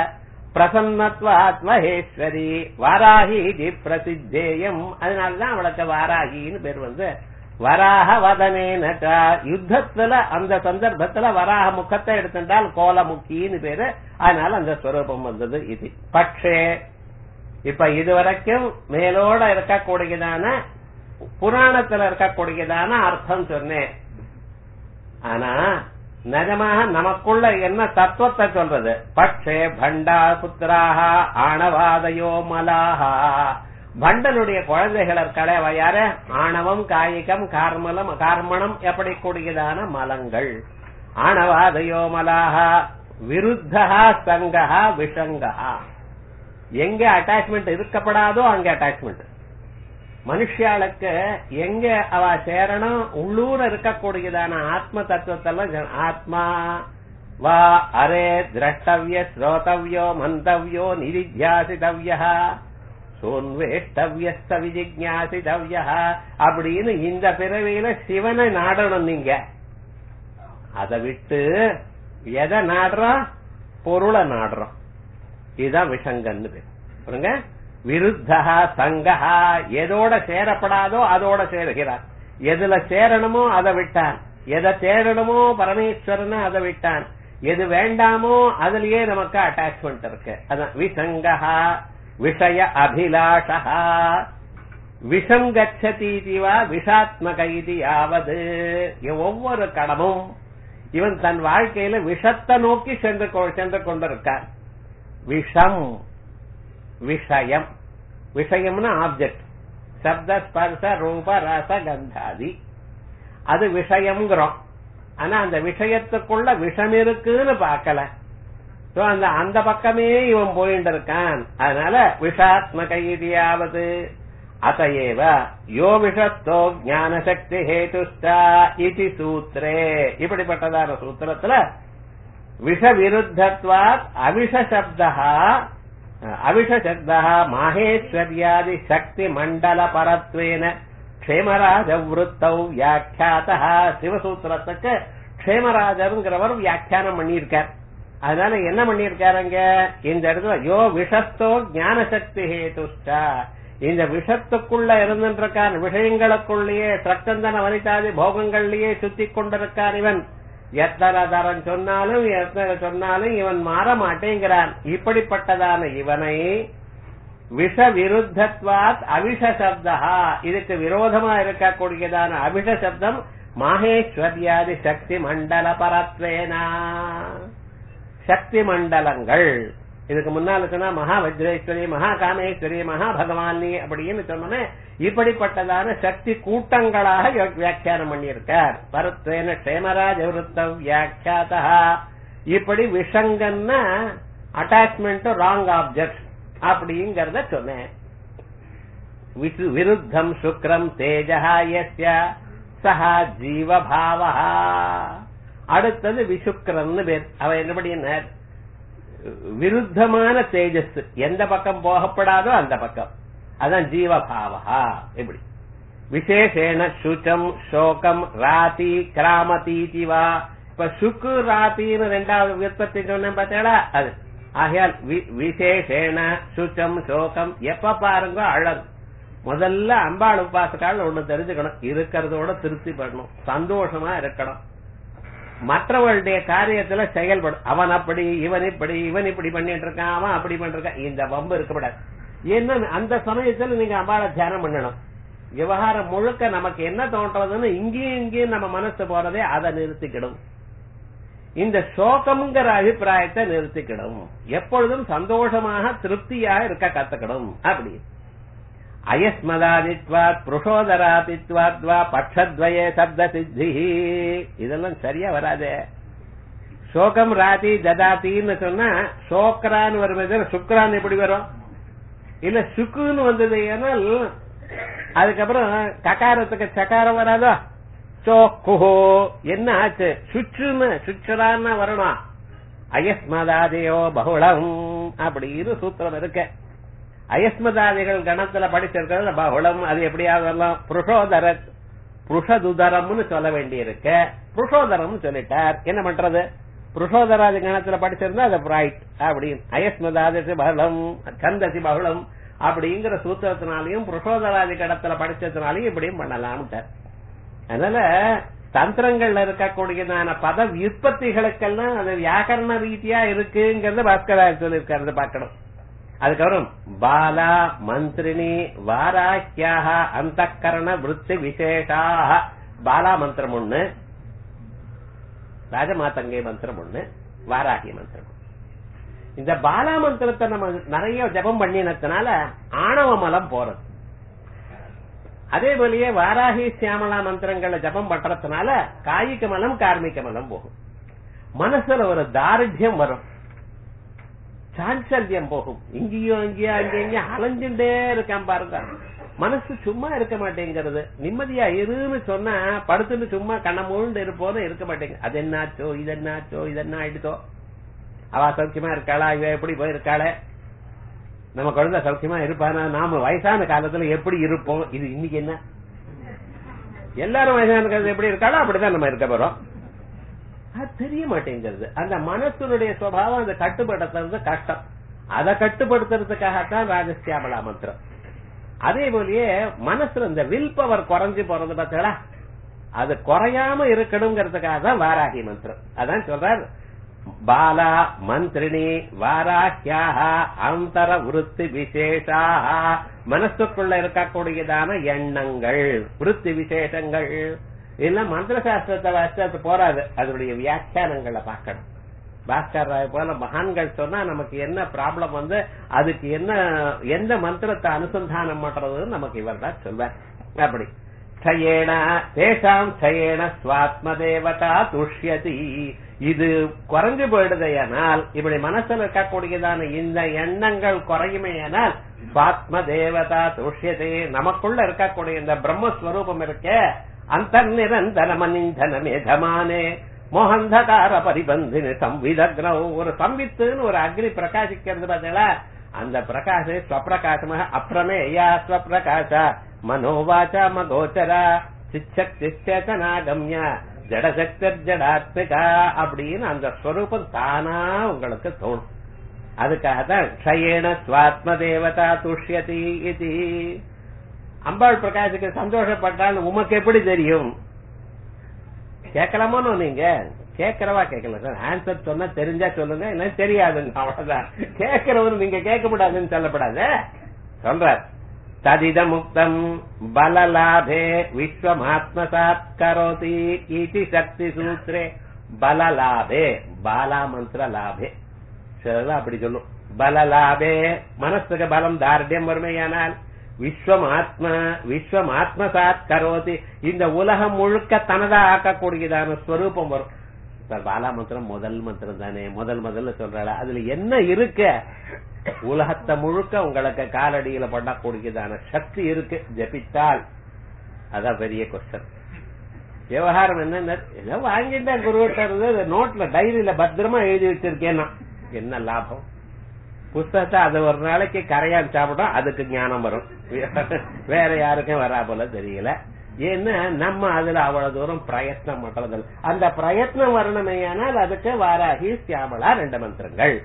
பிரசன்னத்வாத்மஹேஸ்வரி வாராகி இது பிரசித்தேயம் அதனாலதான் அவளுக்கு வாராகின்னு பேர் வந்து வராக வதனேனட்டா யுத்தத்துல அந்த சந்தர்ப்பத்துல வராக முகத்தை எடுத்துட்டால் கோலமுக்கின்னு பேரு அதனால அந்த ஸ்வரூபம் வந்தது இது பட்சே இப்ப இதுவரைக்கும் மேலோட இருக்கக்கூடியதான புராணத்துல இருக்கக்கூடியதான அர்த்தம் சொன்னேன் ஆனா நிஜமாக நமக்குள்ள என்ன தத்துவத்தை சொல்றது பட்சே பண்டா புத்திராக ஆணவாதயோ மலாஹா பண்டனுடைய குழந்தைகள் இருக்காளே அவ யாரு ஆணவம் காயிகம் கார்மலம் கார்மணம் எப்படி கூடியதான மலங்கள் ஆணவாதயோ மலாஹா விருத்தா சங்கஹா விஷங்கஹா எங்க அட்டாச்மெண்ட் இருக்கப்படாதோ அங்க அட்டாச்மெண்ட் மனுஷாளுக்கு எங்க அவ சேரணும் உள்ளூர இருக்கக்கூடியதான ஆத்ம தத்துவத்தெல்லாம் ஆத்மா வா அரே திரஷ்டவிய ஸ்ரோதவியோ மந்தவியோ நிதித்தியாசிதவிய சோன்வேஷ்டவியஸ்த விஜிஜாசிதவிய அப்படின்னு இந்த பிறவியில சிவனை நாடணும் நீங்க அதை விட்டு எதை நாடுறோம் பொருளை நாடுறோம் இதுதான் விஷங்கன்னு பேர் பாருங்க விருத்தா சங்கஹா எதோட சேரப்படாதோ அதோட சேருகிறார் எதுல சேரணுமோ அதை விட்டான் எதை தேடணுமோ பரமேஸ்வரன் அதை விட்டான் எது வேண்டாமோ அதுலயே நமக்கு அட்டாச்மெண்ட் இருக்கு அதான் விசங்கஹா விஷய அபிலாஷா விஷம் கச்சதீதிவா விஷாத்மக இது யாவது ஒவ்வொரு கடமும் இவன் தன் வாழ்க்கையில விஷத்தை நோக்கி சென்று சென்று கொண்டிருக்கான் விஷம் விஷயம் விஷயம்னு ஆப்ஜெக்ட் சப்த ஸ்பர்ச ரூப ரச கந்தாதி அது விஷயம்ங்கிறோம் ஆனா அந்த விஷயத்துக்குள்ள விஷம் இருக்குன்னு பார்க்கல அந்த அந்த பக்கமே இவன் போயிட்டு இருக்கான் அதனால விஷாத்மக இதியாவது அத்தையேவ யோ விஷத்தோ ஞான சக்தி ஹேதுஷ்டா இது சூத்திரே இப்படிப்பட்டதான சூத்திரத்துல விஷ விருத்தத்வாத் அவிஷ சப்தா அவிஷ சப்தா மாஹேஸ்வர்யாதி சக்தி மண்டல பரத்வேன க்ஷேமராஜ விருத்தௌ வியாக்கியாத்தா சிவசூத்திரத்துக்கு க்ஷேமராஜருங்கிறவர் வியாக்கியானம் பண்ணியிருக்கார் அதனால என்ன பண்ணியிருக்காருங்க இந்த இடத்துல யோ விஷத்தோ ஞான சக்தி ஹேதுஷ்டா இந்த விஷத்துக்குள்ள இருந்துருக்கான் விஷயங்களுக்குள்ளேயே சக்கந்தன வனிதாதி போகங்கள்லயே சுத்தி கொண்டிருக்கான் இவன் எத்தனை தரம் சொன்னாலும் எத்தனை சொன்னாலும் இவன் மாற மாட்டேங்கிறான் இப்படிப்பட்டதான இவனை விஷ விருத்தத்வாத் அவிஷ சப்தா இதுக்கு விரோதமா இருக்கக்கூடியதான அவிஷ சப்தம் மாகேஸ்வர்யாதி சக்தி மண்டல பரத்வேனா சக்தி மண்டலங்கள் இதுக்கு முன்னால சொன்னா மகா வஜ்ரேஸ்வரி மகா காமேஸ்வரி மகா பகவானி அப்படின்னு சொன்னோன்னே இப்படிப்பட்டதான சக்தி கூட்டங்களாக வியாக்கியானம் பண்ணியிருக்கார் பரத்வேன க்ஷேமராஜ விருத்த வியாக்கியாதா இப்படி விஷங்கன்னா அட்டாச்மெண்ட் ராங் ஆப்ஜெக்ட் அப்படிங்கறத சொன்னேன் விருத்தம் சுக்ரம் தேஜா எஸ்ய சஹா ஜீவபாவா அடுத்தது விசுக்கரம்னு பேர் அவ என்னபடி விருத்தமான தேஜஸ் எந்த பக்கம் போகப்படாதோ அந்த பக்கம் அதான் ஜீவபாவா எப்படி விசேஷேன சுச்சம் சோகம் ராதி கிராமதீதிவா இப்ப சுக்கு ராத்தின்னு ரெண்டாவது விற்பத்தி சொன்னேன் பார்த்தீங்களா அது ஆகையால் விசேஷேன சுச்சம் சோகம் எப்ப பாருங்க அழகு முதல்ல அம்பாள் உபாசக்கால் ஒண்ணு தெரிஞ்சுக்கணும் இருக்கிறதோட திருப்தி பண்ணணும் சந்தோஷமா இருக்கணும் மற்றவர்களுடைய காரியத்துல செயல்படும் அவன் அப்படி இவன் இப்படி இவன் இப்படி பண்ணிட்டு இருக்கான் அவன் அப்படி பண்ணிருக்கான் இந்த வம்பு இருக்கக்கூடாது என்ன அந்த சமயத்துல நீங்க அம்பாளை தியானம் பண்ணணும் விவகாரம் முழுக்க நமக்கு என்ன தோன்றதுன்னு இங்கேயும் இங்கேயும் நம்ம மனசு போறதே அதை நிறுத்திக்கிடும் இந்த சோகம்ங்கிற அபிப்பிராயத்தை நிறுத்திக்கிடும் எப்பொழுதும் சந்தோஷமாக திருப்தியாக இருக்க கத்துக்கிடும் அப்படி அயஸ்மதாதித்வாத் புருஷோதராதித்வாத்வா பட்சத்வயே சப்த சித்தி இதெல்லாம் சரியா வராதே சோகம் ராதி ததாத்தின்னு சொன்னா சோக்ரான்னு வரும் சுக்ரான் எப்படி வரும் இல்ல சுக்குன்னு வந்தது ஏனால் அதுக்கப்புறம் ககாரத்துக்கு சக்காரம் வராதோ சோக்குஹோ என்ன ஆச்சு சுற்றுன்னு சுற்றுறான்னு வரணும் அயஸ்மதாதியோ பகுளம் அப்படின்னு சூத்திரம் இருக்கு அயஸ்மதாதிகள் கணத்துல படிச்சிருக்கிறது பகுளம் அது எப்படியாவது வரலாம் புருஷோதர புருஷதுதரம்னு சொல்ல வேண்டி இருக்கு புருஷோதரம் சொல்லிட்டார் என்ன பண்றது புருஷோதராதி கணத்துல படிச்சிருந்தா அது ரைட் அப்படின்னு அயஸ்மதாதி பகுளம் சந்தசி பகுளம் அப்படிங்கிற சூத்திரத்தினாலையும் புருஷோதராதி கடத்துல படிச்சதுனாலையும் இப்படியும் பண்ணலாம்ட்டார் அதனால தந்திரங்கள்ல இருக்கக்கூடியதான பத விற்பத்திகளுக்கெல்லாம் அது வியாக்கரண ரீதியா இருக்குங்கிறத பாஸ்கராயர் சொல்லியிருக்காரு பார்க்கணும் அதுக்கப்புறம் பாலா மந்திரினி வாராக்கியாக அந்த கரண விற்பி விசேஷாக பாலா மந்திரம் ஒண்ணு ராஜமாத்தங்கை மந்திரம் ஒண்ணு வாராகி மந்திரம் இந்த பாலா மந்திரத்தை நம்ம நிறைய ஜபம் பண்ணினதுனால ஆணவ மலம் போறது அதே போலயே வாராகி சியாமலா மந்திரங்களை ஜபம் பண்றதுனால காய்க மலம் கார்மிக மலம் போகும் மனசுல ஒரு தாரித்யம் வரும் சாஞ்சல்யம் போகும் இங்கேயும் அங்கேயும் அங்கே இங்கேயும் அலைஞ்சுட்டே இருக்கான் பாருங்க மனசு சும்மா இருக்க மாட்டேங்கிறது நிம்மதியா இருன்னு சொன்னா படுத்துன்னு சும்மா கண்ண மூண்டு இருப்போன்னு இருக்க மாட்டேங்க அது என்னாச்சோ இது என்னாச்சோ இது என்ன ஆயிடுதோ அவ சௌக்கியமா இருக்காளா இவ எப்படி போயிருக்காளே நம்ம குழந்தை சௌக்கியமா இருப்பானா நாம வயசான காலத்துல எப்படி இருப்போம் இது இன்னைக்கு என்ன எல்லாரும் வயசான காலத்துல எப்படி இருக்காளோ அப்படிதான் நம்ம இருக்க போறோம் அது தெரிய மாட்டேங்கிறது அந்த மனசுனுடைய சுவாவம் அதை கட்டுப்படுத்துறது கஷ்டம் அதை கட்டுப்படுத்துறதுக்காகத்தான் ராஜசியாமலா மந்திரம் அதே போலயே மனசுல இந்த வில் பவர் குறைஞ்சு போறது பார்த்தீங்களா அது குறையாம இருக்கணுங்கிறதுக்காக தான் வாராகி மந்திரம் அதான் சொல்றாரு பாலா மந்திரிணி வாராக்கியாக அந்தர விருத்தி விசேஷாக மனசுக்குள்ள இருக்கக்கூடியதான எண்ணங்கள் விருத்தி விசேஷங்கள் இல்ல மந்திர சாஸ்திரத்தை வாசித்து போறாது அதனுடைய வியாக்கியானங்களை பார்க்கணும் பாஸ்கர் ராய் போல மகான்கள் சொன்னா நமக்கு என்ன ப்ராப்ளம் வந்து அதுக்கு என்ன எந்த மந்திரத்தை அனுசந்தானம் பண்றதுன்னு நமக்கு இவர் தான் சொல்வார் அப்படி சயேன தேசாம் சயேன சுவாத்ம தேவதா துஷ்யதி இது குறைஞ்சு போயிடுதையானால் இப்படி மனசுல இருக்கக்கூடியதான இந்த எண்ணங்கள் குறையுமேயானால் சுவாத்ம தேவதா துஷ்யதி நமக்குள்ள இருக்கக்கூடிய இந்த பிரம்மஸ்வரூபம் இருக்கே அந்த நிரந்தரமனிந்தன மேகமானே மோகந்தகார பரிபந்தினி சம்விதக்னோ ஒரு சம்வித்துன்னு ஒரு அக்னி பிரகாசிக்கிறது பார்த்தீங்களா அந்த பிரகாச ஸ்வப்பிரகாசமாக அப்பிரமேயா ஸ்வப்பிரகாச மனோவாச்சா மகோச்சரா சிச்சக்தி சேதனாகம்ய ஜடசக்தர் ஜடாத்மிகா அப்படின்னு அந்த ஸ்வரூபம் தானா உங்களுக்கு தோணும் அதுக்காக தான் க்ஷயேன ஸ்வாத்ம தேவதா துஷ்யதி இது அம்பாள் பிரகாஷுக்கு சந்தோஷப்பட்டால் உமக்கு எப்படி தெரியும் கேட்கலாமோ நீங்க கேட்கறவா கேட்கல சார் ஆன்சர் சொன்னா தெரிஞ்சா சொல்லுங்க இல்ல தெரியாதுங்க அவ்வளவுதான் கேட்கிறவரு நீங்க கேட்க கூடாதுன்னு சொல்லப்படாது சொல்றார் ததித முக்தம் பலலாபே விஸ்வமாத்மசாத் கரோதி இதி சக்தி சூத்ரே பலலாபே பாலா மந்திர லாபே சிலதெல்லாம் அப்படி சொல்லும் பலலாபே மனசுக்கு பலம் தார்டியம் வறுமையானால் விஸ்வம் ஆத்ம விஸ்வம் ஆத்மசாத் கரோதி இந்த உலகம் முழுக்க தனதா ஆக்கக்கூடியதான ஸ்வரூபம் வரும் இப்ப பாலா மந்திரம் முதல் மந்திரம் தானே முதல் முதல்ல சொல்றாள் அதுல என்ன இருக்க உலகத்தை முழுக்க உங்களுக்கு காலடியில பண்ணக்கூடியதான சக்தி இருக்கு ஜபித்தால் அதான் பெரிய கொஸ்டன் விவகாரம் என்ன ஏதோ வாங்கிட்டேன் குருவிட்ட இருந்து நோட்ல டைரியில பத்திரமா எழுதி வச்சிருக்கேன்னா என்ன லாபம் புஸ்தகத்தை அது ஒரு நாளைக்கு கரையான் சாப்பிட்டோம் அதுக்கு ஞானம் வரும் வேற யாருக்கும் வரா போல தெரியல ஏன்னா நம்ம அதுல அவ்வளவு தூரம் பிரயத்னம் பண்றது அந்த பிரயத்னம் வரணுமேயானால் அதுக்கு வாராகி சியாமலா ரெண்டு மந்திரங்கள்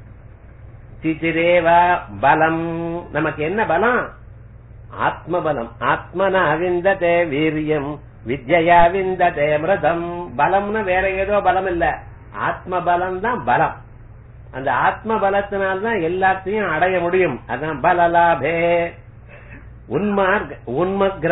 சிச்சிரேவா பலம் நமக்கு என்ன பலம் ஆத்மபலம் ஆத்மன அவிந்ததே வீரியம் வித்யா விந்ததே மிருதம் பலம்னு வேற ஏதோ பலம் இல்ல ஆத்ம பலம் தான் பலம் அந்த ஆத்ம பலத்தினால்தான் எல்லாத்தையும் அடைய முடியும் அதான் பலலாபே உன்மார்க் உன்மக்ர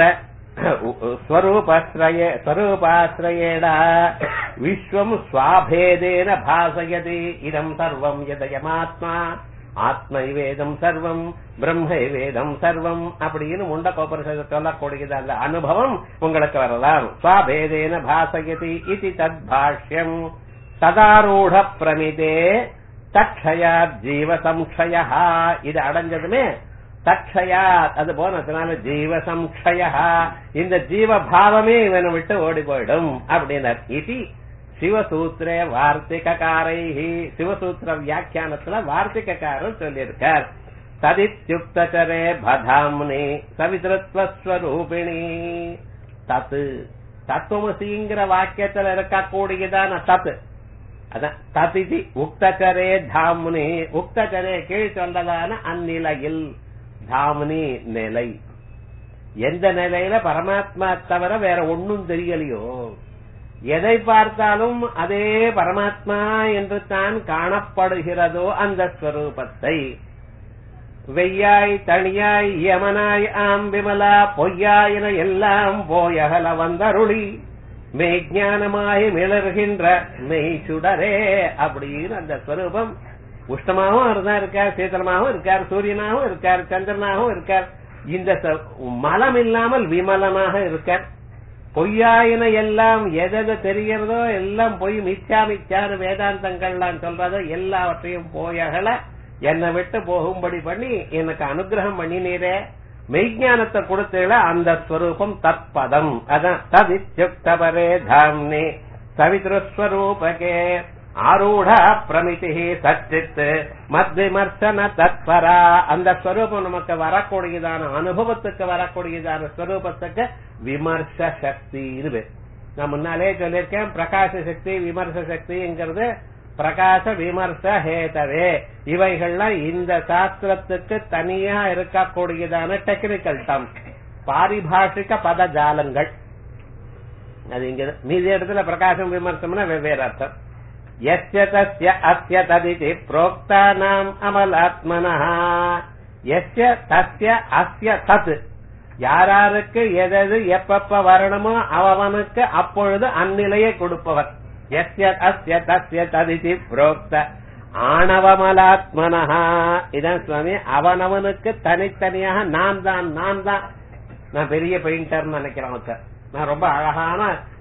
ஸ்வரூபாஸ்ரயே ஸ்வரூபாஸ்ரயேடா விஸ்வம் ஸ்வாபேதேன பாசயதி இதம் சர்வம் எதயமாத்மா ஆத்மைவேதம் சர்வம் பிரம்மைவேதம் சர்வம் அப்படின்னு முண்ட கோபரிஷத்தை சொல்லக்கூடியது அந்த அனுபவம் உங்களுக்கு வரலாம் ஸ்வாபேதேன பாசயதி இது தத் பாஷ்யம் சதாரூட பிரமிதே தக்ஷயா ஜீவ சம்ஷய இது அடைஞ்சதுமே தக்ஷயா அது போனதுனால ஜீவ சம்ஷய இந்த ஜீவ பாவமே இவனை விட்டு ஓடி போயிடும் அப்படின்னார் இது சிவசூத்திர வார்த்திகாரை சிவசூத்திர வியாக்கியானத்துல வார்த்திகாரர் சொல்லியிருக்கார் ததித்யுக்தரே பதாம்னி சவிதிருத்வஸ்வரூபிணி தத்து தத்துவமசிங்கிற வாக்கியத்துல இருக்கக்கூடியதான தத்து அதான் ததிதி உக்தகரே தாம்னி உக்தகரே கீழ் சொல்லதான அந்நிலையில் தாம்னி நிலை எந்த நிலையில பரமாத்மா தவிர வேற ஒன்னும் தெரியலையோ எதை பார்த்தாலும் அதே பரமாத்மா என்று தான் காணப்படுகிறதோ அந்த ஸ்வரூபத்தை வெய்யாய் தனியாய் யமனாய் ஆம் விமலா பொய்யாயின எல்லாம் போயகல வந்தருளி மெய்ஞானமாய் மிளர்கின்ற மெய் சுடரே அப்படின்னு அந்த ஸ்வரூபம் உஷ்ணமாகவும் இருந்தா இருக்கார் சீதளமாகவும் இருக்கார் சூரியனாகவும் இருக்கார் சந்திரனாகவும் இருக்கார் இந்த மலம் இல்லாமல் விமலமாக இருக்கார் பொய்யாயின எல்லாம் எதெது தெரிகிறதோ எல்லாம் பொய் மிச்சா மிச்சான்னு வேதாந்தங்கள்லாம் சொல்றதோ எல்லாவற்றையும் போயகல என்னை விட்டு போகும்படி பண்ணி எனக்கு அனுகிரகம் பண்ணினீரே மெய்ஞானத்தை கொடுத்தீங்கள அந்த ஸ்வரூபம் தத்பதம் அதான் ததித்யுக்தபரே தாம்னே சவித்ருஸ்வரூபகே ஆரூட பிரமிதி சச்சித் மத்விமர்சன தத்பரா அந்த ஸ்வரூபம் நமக்கு வரக்கூடியதான அனுபவத்துக்கு வரக்கூடியதான ஸ்வரூபத்துக்கு விமர்ச சக்தின்னு நான் முன்னாலே சொல்லியிருக்கேன் பிரகாச சக்தி விமர்ச சக்திங்கிறது பிரகாச விமர்ச ஹேதவே இவைகள்லாம் இந்த சாஸ்திரத்துக்கு தனியா இருக்கக்கூடியதான டெக்னிக்கல் டம் பாரிபாஷிக பதஜாலங்கள் அது இங்க மீதி இடத்துல பிரகாசம் விமர்சம்னா வெவ்வேறு அர்த்தம் எஸ்ய தஸ்ய அஸ்ய ததிதி புரோக்தானாம் அமலாத்மனா எஸ்ய தஸ்ய அஸ்ய தத் யாராருக்கு எதது எப்பப்ப வரணுமோ அவனுக்கு அப்பொழுது அந்நிலையை கொடுப்பவர் எஸ்ய அஸ்ய தஸ்ய ததிதி புரோக்த ஆணவமலாத்மனஹா இதான் சுவாமி அவனவனுக்கு தனித்தனியாக நான் தான் நான் தான் நான் பெரிய பெயிண்டர் நினைக்கிறேன் ஒருத்தர் நான் ரொம்ப அழகான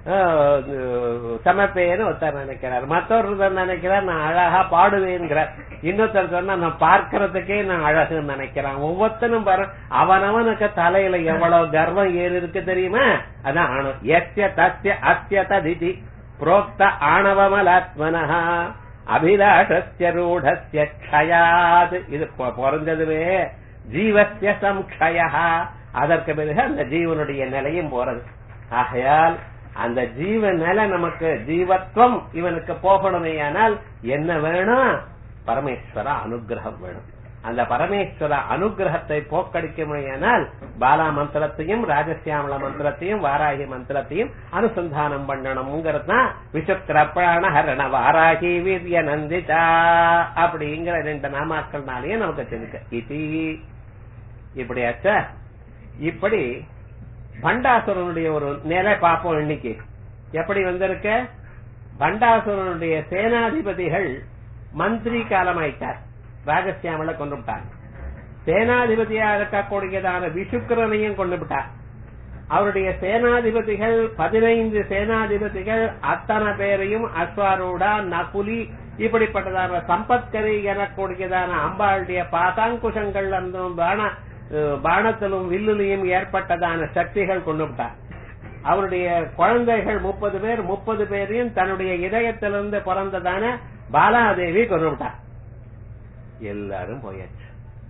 சமைப்பேன்னு ஒருத்தர் நினைக்கிறார் மற்றொருத்தர் நினைக்கிறார் நான் அழகா பாடுவேன்கிறார் இன்னொருத்தர் சொன்னா நான் பார்க்கறதுக்கே நான் அழகுன்னு நினைக்கிறேன் ஒவ்வொருத்தனும் பாரு அவனவனுக்கு தலையில எவ்வளவு கர்வம் ஏறி இருக்கு தெரியுமா அதான் ஆணவம் எஸ்ய தஸ்ய அஸ்ய ததிதி புரோக்த ஆணவமலாத்மனஹா அபிலாஷஸ்ய ரூடஸ்ய க்ஷயாத் இது பிறந்ததுவே ஜீவசிய சம்ஷய அதற்கு பிறகு அந்த ஜீவனுடைய நிலையும் போறது ஆகையால் அந்த ஜீவ நிலை நமக்கு ஜீவத்வம் இவனுக்கு போகணுமே ஆனால் என்ன வேணும் பரமேஸ்வர அனுகிரகம் வேணும் அந்த பரமேஸ்வர அனுகிரகத்தை போக்கடிக்குமையானால் பாலா மந்திரத்தையும் ராஜசியாமல மந்திரத்தையும் வாராகி மந்திரத்தையும் அனுசந்தானம் பண்ணணுங்கிறது தான் விசுத்திர பிராண ஹரண வாராகி வீரிய நந்திதா அப்படிங்கிற ரெண்டு நாமாக்கள்னாலேயே நமக்கு தெரியுது இது இப்படியாச்சா இப்படி பண்டாசுரனுடைய ஒரு நிலை பார்ப்போம் இன்னைக்கு எப்படி வந்திருக்க பண்டாசுரனுடைய சேனாதிபதிகள் மந்திரி காலமாயிட்டார் ராஜசியாமல கொண்டு விட்டார் சேனாதிபதியா இருக்கக்கூடியதான விஷுக்கரனையும் கொண்டு விட்டார் அவருடைய சேனாதிபதிகள் பதினைந்து சேனாதிபதிகள் அத்தனை பேரையும் அஸ்வாரூடா நகுலி இப்படிப்பட்டதான சம்பத்கரி எனக்கூடியதான அம்பாளுடைய பாதாங்குஷங்கள் இருந்தும் பான பானத்திலும் வில்லுலையும் ஏற்பட்டதான சக்திகள் கொண்டு விட்டார் அவருடைய குழந்தைகள் முப்பது பேர் முப்பது பேரையும் தன்னுடைய இதயத்திலிருந்து பிறந்ததான பாலாதேவி கொண்டு விட்டார் எல்லாரும் போயாச்சு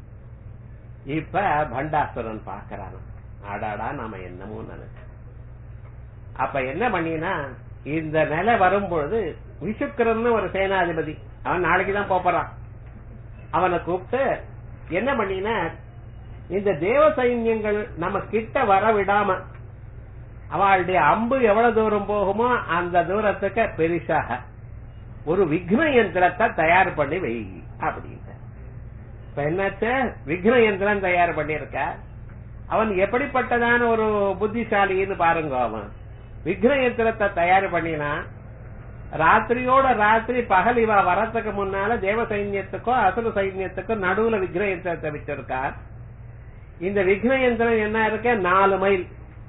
இப்ப பண்டாசுரன் பாக்குறான் ஆடாடா நாம என்னமோ நினைச்சு அப்ப என்ன பண்ணினா இந்த நிலை வரும்பொழுது விஷுக்கரன் ஒரு சேனாதிபதி அவன் நாளைக்குதான் போறான் அவனை கூப்பிட்டு என்ன பண்ணினா இந்த தேவ சைன்யங்கள் நம்ம கிட்ட வர விடாம அவளுடைய அம்பு எவ்வளவு தூரம் போகுமோ அந்த தூரத்துக்கு பெரிசாக ஒரு விக்ன யந்திரத்தை தயார் பண்ணி வை அப்படின்னு இப்ப என்னாச்சு விக்ன யந்திரம் தயார் பண்ணிருக்க அவன் எப்படிப்பட்டதான ஒரு புத்திசாலின்னு பாருங்க அவன் விக்ன யந்திரத்தை தயார் பண்ணினா ராத்திரியோட ராத்திரி பகல் இவ வரத்துக்கு முன்னால தேவ சைன்யத்துக்கோ அசுர சைன்யத்துக்கோ நடுவுல விக்ன யந்திரத்தை வச்சிருக்கார் இந்த விக்ன யந்திரம் என்ன இருக்க நாலு மைல்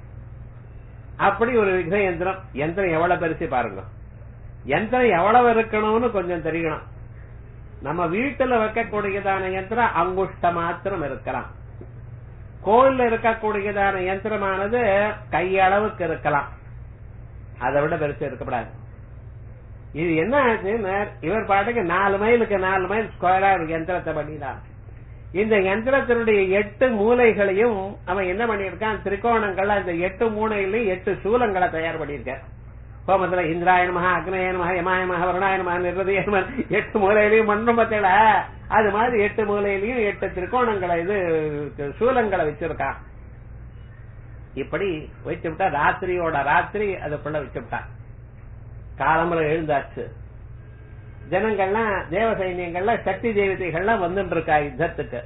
அப்படி ஒரு விக்ன யந்திரம் யந்திரம் எவ்வளவு பெருசு பாருங்க யந்திரம் எவ்வளவு இருக்கணும்னு கொஞ்சம் தெரியணும் நம்ம வீட்டுல வைக்கக்கூடியதான யந்திரம் அங்குஷ்ட மாத்திரம் இருக்கலாம் கோயில்ல இருக்கக்கூடியதான யந்திரமானது கையளவுக்கு இருக்கலாம் அதை விட பெருசு இருக்கக்கூடாது இது என்ன ஆச்சுன்னா இவர் பாட்டுக்கு நாலு மைலுக்கு நாலு மைல் ஸ்கொயரா ஒரு யந்திரத்தை பண்ணினான் இந்த யந்திரத்தினுடைய எட்டு மூலைகளையும் அவன் என்ன பண்ணியிருக்கான் திரிகோணங்கள்ல அந்த எட்டு மூலையிலையும் எட்டு சூலங்களை தயார் பண்ணியிருக்கான் ஹோமத்துல இந்திராயன மகா அக்னயன மகா யமாய மகா வருணாயன மகா நிர்வதயன எட்டு மூலையிலையும் மண்ணும் பத்தல அது மாதிரி எட்டு மூலையிலையும் எட்டு திரிகோணங்களை இது சூலங்களை வச்சிருக்கான் இப்படி வச்சு விட்டா ராத்திரியோட ராத்திரி அதுக்குள்ள வச்சு விட்டான் காலம்பர எழுந்தாச்சு ஜனங்கள்லாம் தேவ சைன்யங்கள்லாம் சக்தி தேவதைகள்லாம் வந்துட்டு இருக்கா யுத்தத்துக்கு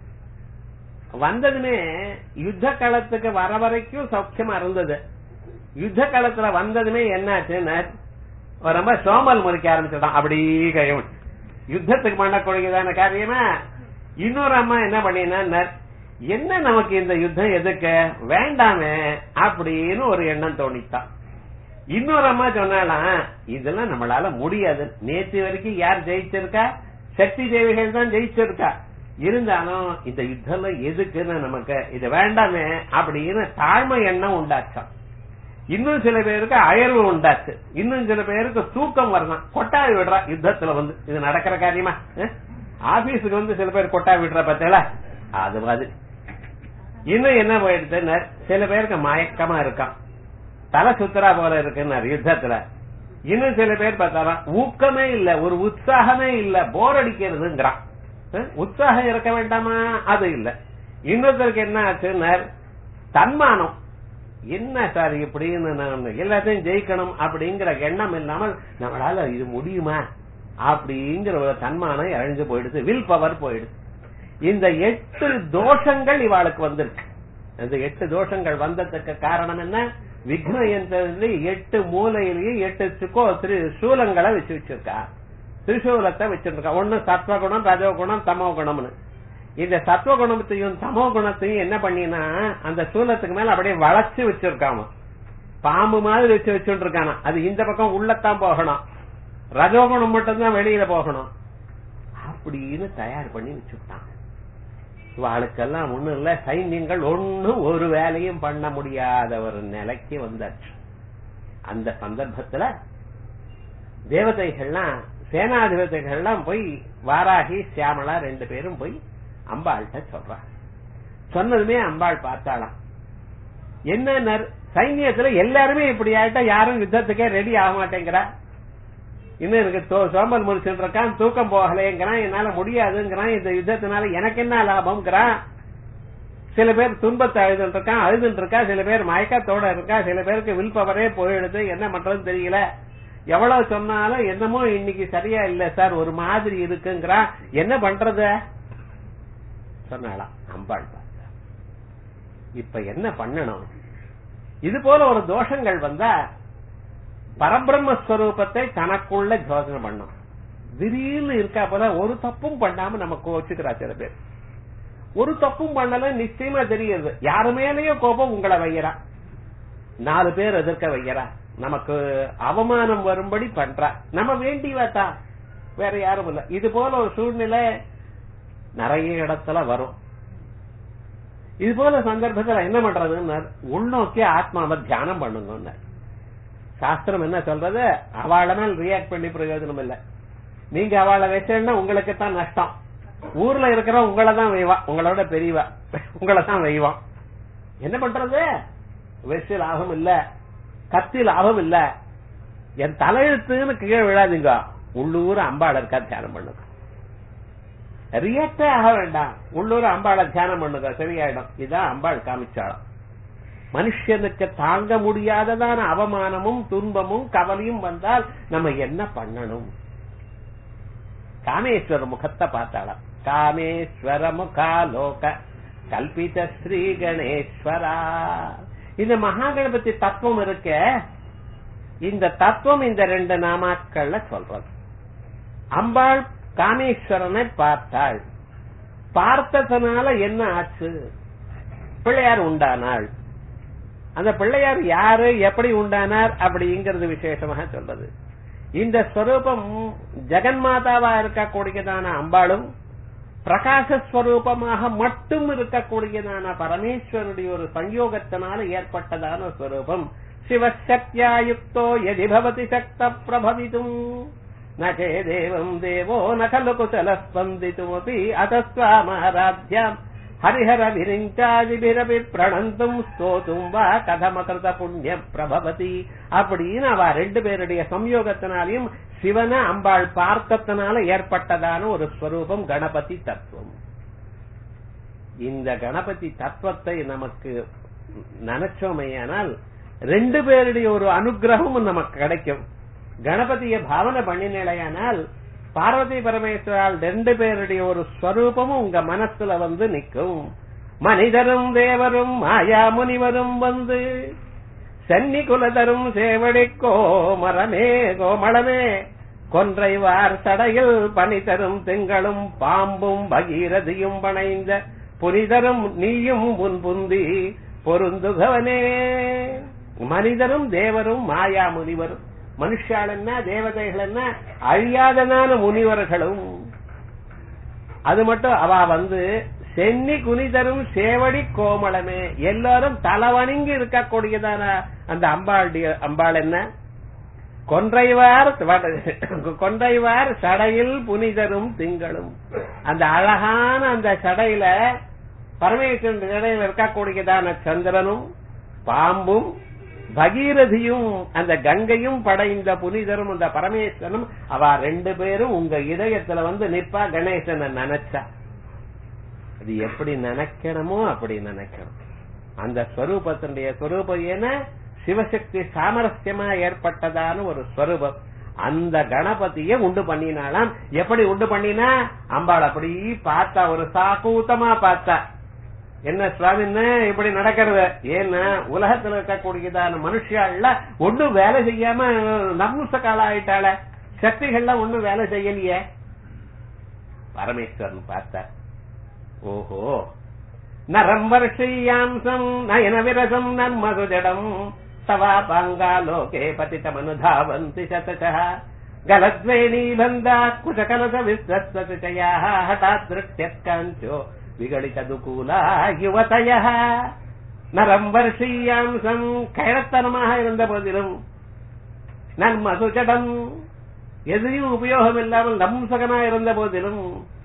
வந்ததுமே யுத்த களத்துக்கு வர வரைக்கும் சௌக்கியமா இருந்தது யுத்த களத்துல வந்ததுமே என்னாச்சுன்னு ரொம்ப சோமல் முறிக்க ஆரம்பிச்சிட்டான் அப்படி கையவன் யுத்தத்துக்கு பண்ணக்கூடியதான காரியமா இன்னொரு அம்மா என்ன பண்ணினா என்ன நமக்கு இந்த யுத்தம் எதுக்கு வேண்டாமே அப்படின்னு ஒரு எண்ணம் தோணித்தான் இன்னொரு அம்மா சொன்னாலாம் இதெல்லாம் நம்மளால முடியாது நேற்று வரைக்கும் யார் ஜெயிச்சிருக்கா சக்தி தேவிகள் தான் ஜெயிச்சிருக்கா இருந்தாலும் இந்த யுத்தம் எதுக்குன்னு நமக்கு இது வேண்டாமே அப்படின்னு தாழ்மை எண்ணம் உண்டாச்சான் இன்னும் சில பேருக்கு அயர்வு உண்டாச்சு இன்னும் சில பேருக்கு தூக்கம் வரலாம் கொட்டாய் விடுறா யுத்தத்துல வந்து இது நடக்கிற காரியமா ஆபீஸுக்கு வந்து சில பேர் கொட்டாய் விடுற பத்தில அது மாதிரி இன்னும் என்ன போயிடுது சில பேருக்கு மயக்கமா இருக்கான் தலை சுத்தரா போல இருக்குன்னாரு யுத்தத்துல இன்னும் சில பேர் பார்த்தாராம் ஊக்கமே இல்ல ஒரு உற்சாகமே இல்ல போர் அடிக்கிறதுங்கிறான் உற்சாகம் இருக்க வேண்டாமா அது இல்ல இன்னொருத்தருக்கு என்ன ஆச்சுன்னா தன்மானம் என்ன சார் இப்படின்னு நான் எல்லாத்தையும் ஜெயிக்கணும் அப்படிங்கிற எண்ணம் இல்லாமல் நம்மளால இது முடியுமா அப்படிங்கிற ஒரு தன்மானம் இழந்து போயிடுது வில் பவர் போயிடுது இந்த எட்டு தோஷங்கள் இவாளுக்கு வந்திருக்கு இந்த எட்டு தோஷங்கள் வந்ததுக்கு காரணம் என்ன விக்ன யந்திரத்துல எட்டு மூலையிலேயே எட்டு சுக்கோ திரு சூலங்களை வச்சு வச்சிருக்கா திரிசூலத்தை வச்சிருக்கா ஒண்ணு சத்வகுணம் ரஜோகுணம் தமோ குணம்னு இந்த சத்வகுணத்தையும் தமோ குணத்தையும் என்ன பண்ணினா அந்த சூலத்துக்கு மேல அப்படியே வளைச்சு வச்சிருக்காம பாம்பு மாதிரி வச்சு வச்சுட்டு இருக்கானா அது இந்த பக்கம் உள்ளத்தான் போகணும் ரஜோகுணம் மட்டும்தான் வெளியில போகணும் அப்படின்னு தயார் பண்ணி வச்சுட்டாங்க இவாளுக்கெல்லாம் ஒண்ணும் இல்ல சைன்யங்கள் ஒண்ணும் ஒரு வேலையும் பண்ண முடியாத ஒரு நிலைக்கு வந்தாச்சு அந்த சந்தர்ப்பத்துல தேவதைகள்லாம் சேனாதிபதிகள்லாம் போய் வாராகி சியாமலா ரெண்டு பேரும் போய் அம்பாள்கிட்ட சொல்றாங்க சொன்னதுமே அம்பாள் பார்த்தாளாம் என்ன சைன்யத்துல எல்லாருமே இப்படி ஆயிட்டா யாரும் யுத்தத்துக்கே ரெடி ஆக மாட்டேங்கிறா இன்னும் எனக்கு சோம்பல் முடிச்சுட்டு இருக்கான் தூக்கம் போகலைங்கிறான் என்னால முடியாதுங்கிறான் இந்த யுத்தத்தினால எனக்கு என்ன லாபம்ங்கிறான் சில பேர் துன்பத்தை அழுதுட்டு இருக்கான் அழுதுட்டு இருக்கா சில பேர் மயக்கத்தோட இருக்கா சில பேருக்கு வில் பவரே போயிடுது என்ன பண்றதுன்னு தெரியல எவ்வளவு சொன்னாலும் என்னமோ இன்னைக்கு சரியா இல்ல சார் ஒரு மாதிரி இருக்குங்கிறான் என்ன பண்றது சொன்னாலாம் அம்பாள் பார்த்தா இப்ப என்ன பண்ணணும் இது போல ஒரு தோஷங்கள் வந்தா பரபிரம்மஸ்வரூபத்தை தனக்குள்ள ஜோதனை பண்ணும் திடீர்னு இருக்கா போல ஒரு தப்பும் பண்ணாம நம்ம கோச்சுக்கிறா சில பேர் ஒரு தப்பும் பண்ணல நிச்சயமா தெரியுது யாரு மேலேயும் கோபம் உங்களை வையறா நாலு பேர் எதிர்க்க வையறா நமக்கு அவமானம் வரும்படி பண்றா நம்ம வேண்டி வாத்தா வேற யாரும் இல்ல இது போல ஒரு சூழ்நிலை நிறைய இடத்துல வரும் இது போல சந்தர்ப்பத்துல என்ன பண்றதுன்னு உள்நோக்கி ஆத்மாவை தியானம் பண்ணுங்க சாஸ்திரம் என்ன சொல்றது அவளை மேல் ரியாக்ட் பண்ணி பிரயோஜனம் இல்ல நீங்க அவளை வச்சேன்னா உங்களுக்கு தான் நஷ்டம் ஊர்ல இருக்கிற உங்களை தான் வைவா உங்களோட பெரியவா உங்களை தான் வைவான் என்ன பண்றது வெசி லாபம் இல்ல கத்தி லாபம் இல்ல என் தலையெழுத்துன்னு கீழே விழாதீங்க உள்ளூர் அம்பாளை இருக்கா தியானம் பண்ணுங்க ரியாக்டே ஆக வேண்டாம் உள்ளூர் அம்பாளை தியானம் பண்ணுங்க சரியாயிடும் இதான் அம்பாள் காமிச்சாலும் மனுஷனுக்கு தாங்க முடியாததான அவமானமும் துன்பமும் கவலையும் வந்தால் நம்ம என்ன பண்ணணும் காமேஸ்வர முகத்தை பார்த்தாளாம் காமேஸ்வர முகாலோக கல்பித ஸ்ரீ கணேஸ்வரா இந்த மகாகணபதி தத்துவம் இருக்க இந்த தத்துவம் இந்த ரெண்டு நாமாக்கள்ல சொல்றது அம்பாள் காமேஸ்வரனை பார்த்தாள் பார்த்ததுனால என்ன ஆச்சு பிள்ளையார் உண்டானாள் அந்த பிள்ளையார் யாரு எப்படி உண்டானார் அப்படிங்கிறது விசேஷமாக சொல்றது இந்த ஸ்வரூபம் ஜெகன்மாதாவா இருக்கக்கூடியதான அம்பாளும் பிரகாசஸ்வரூபமாக மட்டும் இருக்கக்கூடியதான பரமேஸ்வருடைய ஒரு சங்கயோகத்தினால ஏற்பட்டதான ஸ்வரூபம் சிவசக்தியாயுக்தோ எதி பவதி சக்த பிரபவிதும் நே தேவம் தேவோ ந खलु कुशलः स्पन्दितुमपि अतस्त्वामाराध्याम् हरिहर விரிஞ்சாதிபிரபி பிரணந்தும் ஸ்தோத்தும் வா கதமகிருத புண்ணிய பிரபவதி அப்படின்னு அவ ரெண்டு பேருடைய சம்யோகத்தினாலையும் சிவன அம்பாள் பார்த்தத்தினால ஏற்பட்டதான ஒரு ஸ்வரூபம் கணபதி தத்துவம் இந்த கணபதி தத்துவத்தை நமக்கு நினைச்சோமையானால் ரெண்டு பேருடைய ஒரு அனுகிரகமும் நமக்கு கிடைக்கும் கணபதியை பாவனை பண்ணினேலையானால் பார்வதி பரமேஸ்வரால் ரெண்டு பேருடைய ஒரு ஸ்வரூபமும் உங்க மனசுல வந்து நிற்கும் மனிதரும் தேவரும் மாயா முனிவரும் வந்து சென்னி குலதரும் சேவடி கோமரமே கோமளமே கொன்றைவார் சடையில் பனி தரும் திங்களும் பாம்பும் பகீரதியும் பணைந்த புனிதரும் நீயும் உன் புந்தி பொருந்துகவனே மனிதரும் தேவரும் மாயா முனிவரும் மனுஷாள் என்ன தேவதைகள் என்ன அழியாதனான முனிவர்களும் அது மட்டும் அவ வந்து சென்னி குனிதரும் சேவடி கோமளமே எல்லாரும் தலவணிங்கி இருக்கக்கூடியதான அந்த அம்பாளுடைய அம்பாள் என்ன கொன்றைவார் கொன்றைவார் சடையில் புனிதரும் திங்களும் அந்த அழகான அந்த சடையில பரமேஸ்வரன் சடையில இருக்கக்கூடியதான சந்திரனும் பாம்பும் பகீரதியும் அந்த கங்கையும் படைந்த புனிதரும் அந்த பரமேஸ்வரனும் அவ ரெண்டு பேரும் உங்க இதயத்துல வந்து நிப்பா கணேசனை நினைச்சா அது எப்படி நினைக்கணுமோ அப்படி நினைக்கணும் அந்த ஸ்வரூபத்தினுடைய ஸ்வரூபம் ஏன சிவசக்தி சாமரஸ்யமா ஏற்பட்டதான ஒரு ஸ்வரூபம் அந்த கணபதிய உண்டு பண்ணினாலாம் எப்படி உண்டு பண்ணினா அம்பாள் அப்படி பார்த்தா ஒரு சாக்கூத்தமா பார்த்தா என்ன சுவாமின்னு இப்படி நடக்கிறது ஏன்னா உலகத்துல இருக்கக்கூடியதான மனுஷாள்ல ஒண்ணும் வேலை செய்யாம நம்ச கால ஆயிட்டாள சக்திகள்லாம் ஒண்ணும் வேலை செய்யலையே பரமேஸ்வரன் பார்த்தார் ஓஹோ நரம் வருஷீயாம்சம் நயன விரசம் நன்மதுஜடம் தவா பாங்காலோகே பதிதமனுதாவந்தி சதசः गलद्वेणी बन्धा कुशकलश विश्वस्वतिचयाः हठात् दृष्ट्यत्काञ्चो விகடிததுகூலா யுவதய நரம் வருஷீயாம்சம் கயத்தனமாக இருந்த போதிலும் நன்மசுஜடம் எதையும் உபயோகம் இல்லாமல் நம்சகனா இருந்த போதிலும்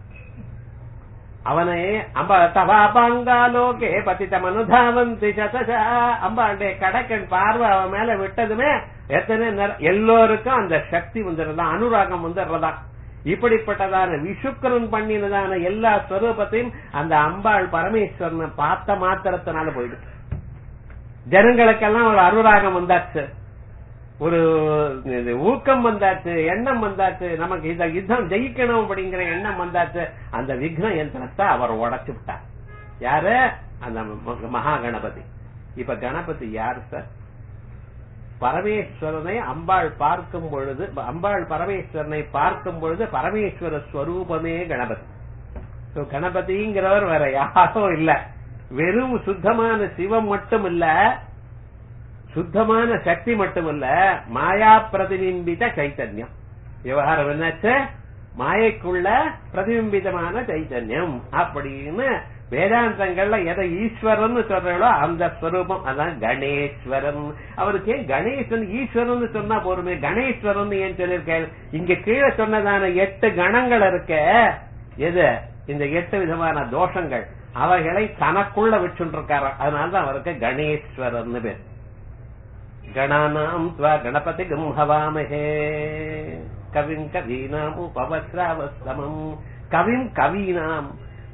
அவனை அம்ப தவா பாங்காலோகே பதித்தம் அனுதாவந்தி சதசா அம்பாண்டே கடக்கன் பார்வை அவன் மேல விட்டதுமே எத்தனை எல்லோருக்கும் அந்த சக்தி வந்துடுறதா அனுராகம் வந்துடுறதா இப்படிப்பட்டதான விஷுக்கரன் பண்ணினதான எல்லா ஸ்வரூபத்தையும் அந்த அம்பாள் பரமேஸ்வரனை பார்த்த மாத்திரத்தினால போயிடுச்சு ஜனங்களுக்கெல்லாம் ஒரு அனுராகம் வந்தாச்சு ஒரு ஊக்கம் வந்தாச்சு எண்ணம் வந்தாச்சு நமக்கு இந்த யுத்தம் ஜெயிக்கணும் அப்படிங்கிற எண்ணம் வந்தாச்சு அந்த விக்ன யந்திரத்தை அவர் உடைச்சு விட்டார் யாரு அந்த மகா கணபதி இப்ப கணபதி யாரு சார் பரமேஸ்வரனை அம்பாள் பார்க்கும் பொழுது அம்பாள் பரமேஸ்வரனை பார்க்கும் பொழுது பரமேஸ்வர ஸ்வரூபமே கணபதி கணபதிங்கிறவர் வேற யாரும் இல்ல வெறும் சுத்தமான சிவம் மட்டும் இல்ல சுத்தமான சக்தி மட்டும் இல்ல மாயா பிரதிபிம்பித சைத்தன்யம் விவகாரம் என்னாச்சு மாயைக்குள்ள பிரதிபிம்பிதமான சைத்தன்யம் அப்படின்னு வேதாந்தங்கள்ல எதை ஈஸ்வரன் சொல்றாளோ அந்த ஸ்வரூபம் அதான் கணேஸ்வரன் அவருக்கு ஏன் கணேசன் ஈஸ்வரன் சொன்னா போருமே கணேஸ்வரன் ஏன் சொல்லியிருக்காரு இங்க கீழே சொன்னதான எட்டு கணங்கள் இருக்க எது இந்த எட்டு விதமான தோஷங்கள் அவைகளை தனக்குள்ள வச்சுருக்காரு அதனாலதான் அவருக்கு கணேஸ்வரன் பேர் கணானாம் துவா கணபதி ஹவாமஹே கவிம் கவீனாம் உபவஸ்ராவஸ்தமம் கவிம் கவீனாம்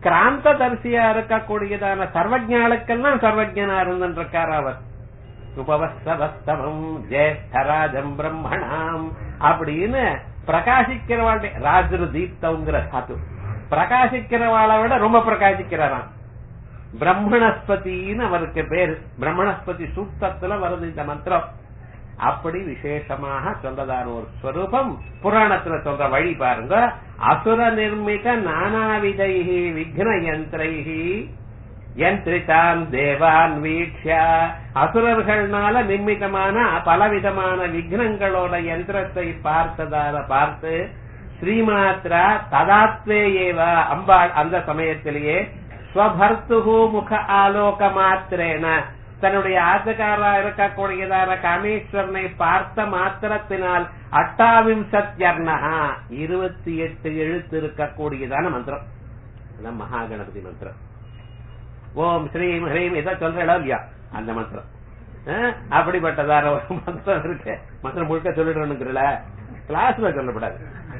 கிராந்த தரிசியா இருக்கக்கூடியதான சர்வஜாளுக்கெல்லாம் சர்வஜனா இருந்திருக்கார் அவர் உபவஸ்தவஸ்தவம் ஜேஷ்டராஜம் பிரம்மணாம் அப்படின்னு பிரகாசிக்கிறவாள் ராஜரு தீப்தங்கிற சாத்து பிரகாசிக்கிறவாளை விட ரொம்ப பிரகாசிக்கிறாராம் பிரம்மணஸ்பதினு அவருக்கு பேரு பிரம்மணஸ்பதி சூக்தத்துல வருது இந்த மந்திரம் அப்படி விசேஷமாக சொல்றதான ஒரு ஸ்வரூபம் புராணத்துல சொல்ற வழி பாருங்க அசுர நிர்மித நானாவிதைஹி விக்ன யந்திரைஹி யந்திரிதான் தேவான் வீட்சா அசுரர்கள்னால நிர்மிதமான பலவிதமான விக்னங்களோட யந்திரத்தை பார்த்ததால பார்த்து ஸ்ரீமாத்ரா ததாத்வே ஏவ அம்பாள் அந்த சமயத்திலேயே ஸ்வபர்த்துகு முக ஆலோக மாத்திரேன தன்னுடைய ஆசகாரா இருக்கக்கூடியதான காமேஸ்வரனை பார்த்த மாத்திரத்தினால் அட்டாவிம்சத்யர்ணா இருபத்தி எட்டு எழுத்து இருக்கக்கூடியதான மந்திரம் அதான் மகாகணபதி மந்திரம் ஓம் ஸ்ரீம் ஹ்ரீம் இதை சொல்ற இடம் இல்லையா அந்த மந்திரம் அஹ், அப்படிப்பட்டதான ஒரு மந்திரம் இருக்கு மந்திரம் முழுக்க சொல்லிடணுங்கிறல கிளாஸ்ல சொல்லப்படாது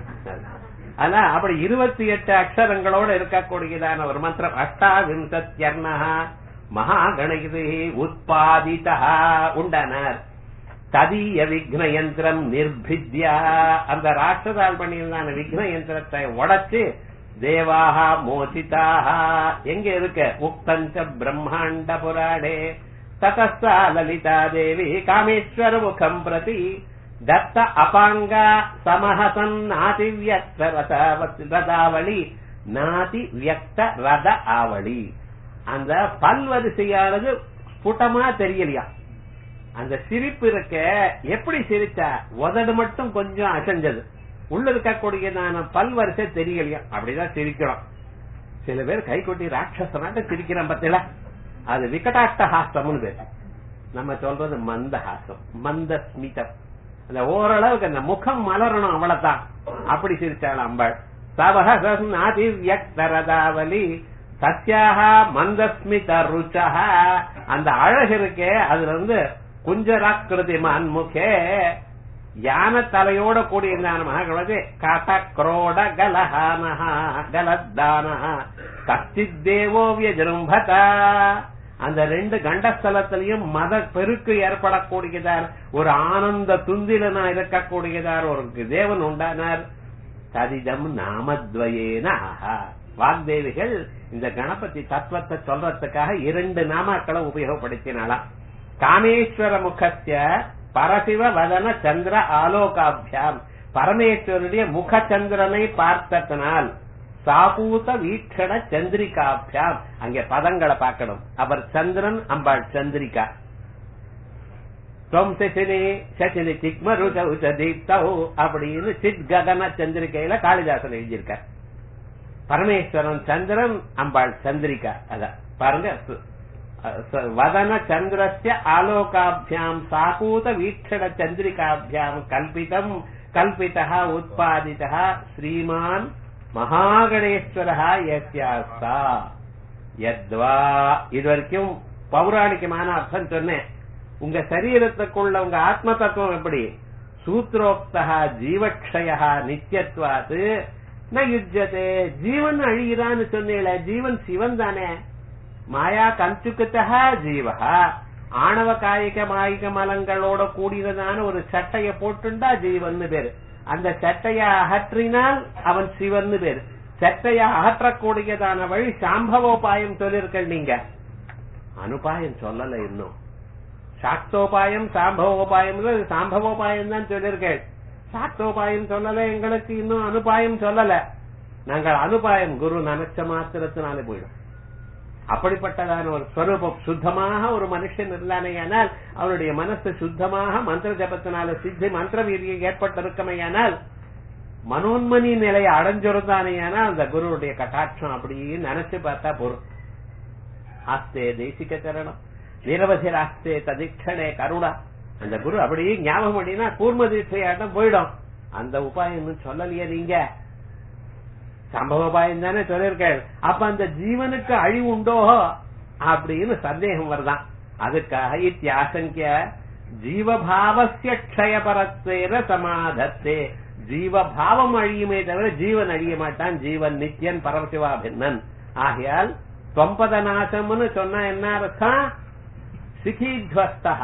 ஆனா அப்படி இருபத்தி எட்டு அக்ஷரங்களோட இருக்கக்கூடியதான ஒரு மந்திரம் அஷ்டாவிம்சத்யர்ணா மகாகணகிரி உத்பாதிதா உண்டனர் ததீய விக்ன யந்திரம் நிர்பித்யா அந்த ராட்சதால் பண்ணியிருந்தான விக்ன யந்திரத்தை உடைச்சு தேவாக மோசிதாக எங்க இருக்க உக்தஞ்ச பிரம்மாண்ட புராணே ததஸ்தா லலிதா தேவி காமேஸ்வர முகம் பிரதி தத்த அபாங்கா சமஹசன் நாதி வியக்த ரதாவளி நாதி வியக்த ரத ஆவளி அந்த பல்வரிசையானது ஸ்புட்டமா தெரியலையா அந்த சிரிப்பு இருக்க எப்படி சிரிச்சா உதடு மட்டும் கொஞ்சம் அசைஞ்சது உள்ள இருக்கக்கூடியதான பல்வரிசை தெரியலையா அப்படிதான் சிரிக்கிறோம் சில பேர் கை கொட்டி ராட்சசனாட்ட சிரிக்கிறோம் பத்தில அது விகடாட்ட ஹாஸ்தம்னு பேர் நம்ம சொல்றது மந்த ஹாசம் மந்த ஸ்மிதம் அந்த ஓரளவுக்கு அந்த முகம் மலரணும் அவ்வளவுதான் அப்படி சிரிச்சாள் அம்பாள் சவஹசம் நாதி வியக்தரதாவலி சத்யாக மந்தஸ்மித ருச்சா அந்த அழகு இருக்கே அதுல இருந்து குஞ்சராக்கிருதி மன்முகே யான தலையோட கூடிய மகாகணபதி கட குரோட கலஹானஹா கலத்தானஹா கச்சித் தேவோ வியஜரும்பதா அந்த ரெண்டு கண்டஸ்தலத்திலையும் மத பெருக்கு ஏற்படக்கூடியதார் ஒரு ஆனந்த துந்திலனா இருக்கக்கூடியதார் ஒரு தேவன் உண்டானார் ததிதம் நாமத்வயேன ஆஹா வாக்தேவிகள் இந்த கணபதி தத்துவத்தை சொல்றதுக்காக இரண்டு நாமாக்களை உபயோகப்படுத்தினாலாம் காமேஸ்வர முகத்திய பரசிவ வதன சந்திர ஆலோகாபியாம் பரமேஸ்வருடைய முகச்சந்திரனை பார்த்ததனால் சாபூத வீட்சண சந்திரிகாபியாம் அங்கே பதங்களை பார்க்கணும் அவர் சந்திரன் அம்பாள் சந்திரிகா தொம் சசினி சசினி திக்ம ருஜ உச்ச தீப்தௌ அப்படின்னு சித் ககன சந்திரிகையில காளிதாசன் எழுதியிருக்கார் பரமேஸ்வரன் சந்திரன் அம்பாள் சந்திரிகா அத பாருங்க சு- ச- வதன சந்திரஸ்ய ஆலோகாபியாம் சாகூத வீட்சண சந்திரிகாபியாம் கல்பிதம் கல்பிதா உத்பாதிதா ஸ்ரீமான் மகாகணேஸ்வரா யஸ்யாஸ்தா யத்வா இது வரைக்கும் பௌராணிகமான அர்த்தம் சொன்னேன் உங்க சரீரத்துக்குள்ள உங்க ஆத்ம தத்துவம் எப்படி சூத்ரோக்தா ஜீவக்ஷயா நித்தியத்வாது ந யுஜ்யதே ஜீவன் அழிகிறான்னு சொன்னீங்களே ஜீவன் சிவன் தானே மாயா கஞ்சுக்கத்தா ஜீவஹா ஆணவ காயிக மாயிக மலங்களோட கூடியதான ஒரு சட்டைய போட்டுண்டா ஜீவன் பேரு அந்த சட்டைய அகற்றினால் அவன் சிவன் பேரு சட்டைய அகற்றக்கூடியதான வழி சாம்பவோபாயம் சொல்லிருக்கள் நீங்க அனுபாயம் சொல்லல இன்னும் சாக்தோபாயம் சாம்பவோபாயம் சாம்பவோபாயம் தான் சொல்லிருக்கேன் சாக்தோபாயம் சொல்லல எங்களுக்கு இன்னும் அனுபாயம் சொல்லல நாங்கள் அனுபாயம் குரு நினைச்ச மாத்திரத்தினாலே போயிடும் அப்படிப்பட்டதான ஒரு ஸ்வரூபம் சுத்தமாக ஒரு மனுஷன் இருந்தானேயானால் அவருடைய மனசு சுத்தமாக மந்திர ஜபத்தினால சித்தி மந்திர வீரியம் ஏற்பட்டிருக்கமையானால் மனோன்மணி நிலையை அடைஞ்சிருந்தானேயானால் அந்த குருவுடைய கட்டாட்சம் அப்படியே நினைச்சு பார்த்தா போரும் ஆஸ்தே தேசிக சரணம் நிரவதிராஸ்தே ததிக்ஷணே கருணா அந்த குரு அப்படியே ஞாபகம் பண்ணினா கூர்ம தீட்சையாட்டம் போயிடும் அந்த உபாயம் இன்னும் சொல்லலையே நீங்க சம்பவபாயம் தானே சொல்லிருக்கேன் அப்ப அந்த ஜீவனுக்கு அழிவு உண்டோ அப்படின்னு சந்தேகம் வருதான் அதுக்காக இத்தியாசங்கிய ஜீவபாவசிய க்ஷயபரத்வேர சமாதத்தே ஜீவபாவம் அழியுமே தவிர ஜீவன் அழிய மாட்டான் ஜீவன் நித்தியன் பரமசிவா பின்னன் ஆகையால் தொம்பத நாசம்னு சொன்னா என்ன அர்த்தம் சிகித்வஸ்தா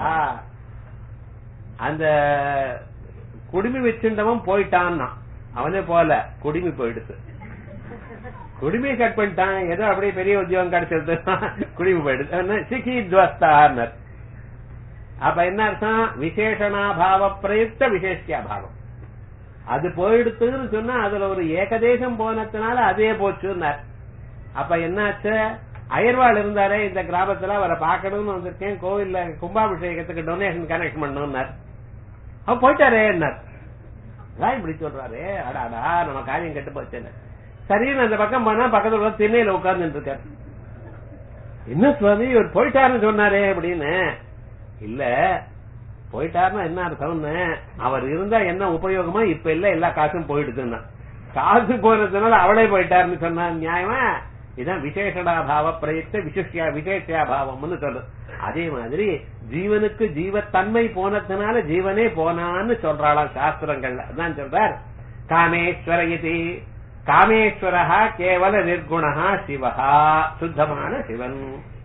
அந்த குடுமி வச்சிருந்தவன் போயிட்டான்னா அவனே போல குடுமி போயிடுச்சு குடுமையை கட் பண்ணிட்டான் ஏதோ அப்படியே பெரிய உத்தியோகம் கிடைச்சிருது குடுமி போயிடுது சிகித்வஸ்தான்னர் அப்ப என்ன அர்த்தம் விசேஷணாபாவ பிரயுக்த விசேஷியாபாவம் அது போயிடுத்துன்னு சொன்னா அதுல ஒரு ஏகதேசம் போனதுனால அதே போச்சுன்னார் அப்ப என்னாச்சு அயர்வாள் இருந்தாரே இந்த கிராமத்துல அவரை பார்க்கணும்னு வந்திருக்கேன் கோவில்ல கும்பாபிஷேகத்துக்கு டொனேஷன் கனெக்ட் பண்ணணும்னார் அவன் போயிட்டாரே என்னார் அதான் இப்படி சொல்றாரு அடாடா நம்ம காரியம் கெட்டு போச்சுன்னு சரின்னு அந்த பக்கம் போனா பக்கத்துல உள்ள திண்ணையில உட்கார்ந்துட்டு இருக்காரு என்ன சுவாமி இவர் போயிட்டாருன்னு சொன்னாரே அப்படின்னு இல்ல போயிட்டாருன்னா என்ன அர்த்தம்னு அவர் இருந்தா என்ன உபயோகமா இப்ப இல்ல எல்லா காசும் போயிடுதுன்னா காசு போறதுனால அவளே போயிட்டாருன்னு சொன்னா நியாயமா இதான் விசேஷடாபாவ பிரயுக்த விசேஷியா விசேஷியாபாவம்னு சொல்லு அதே மாதிரி ஜீவனுக்கு ஜீவத்தன்மை போனதுனால ஜீவனே போனான்னு சொல்றாளாம் சாஸ்திரங்கள்ல அதான் சொல்றார் காமேஸ்வர இது காமேஸ்வரஹா கேவல நிர்குணா சிவஹா சுத்தமான சிவன்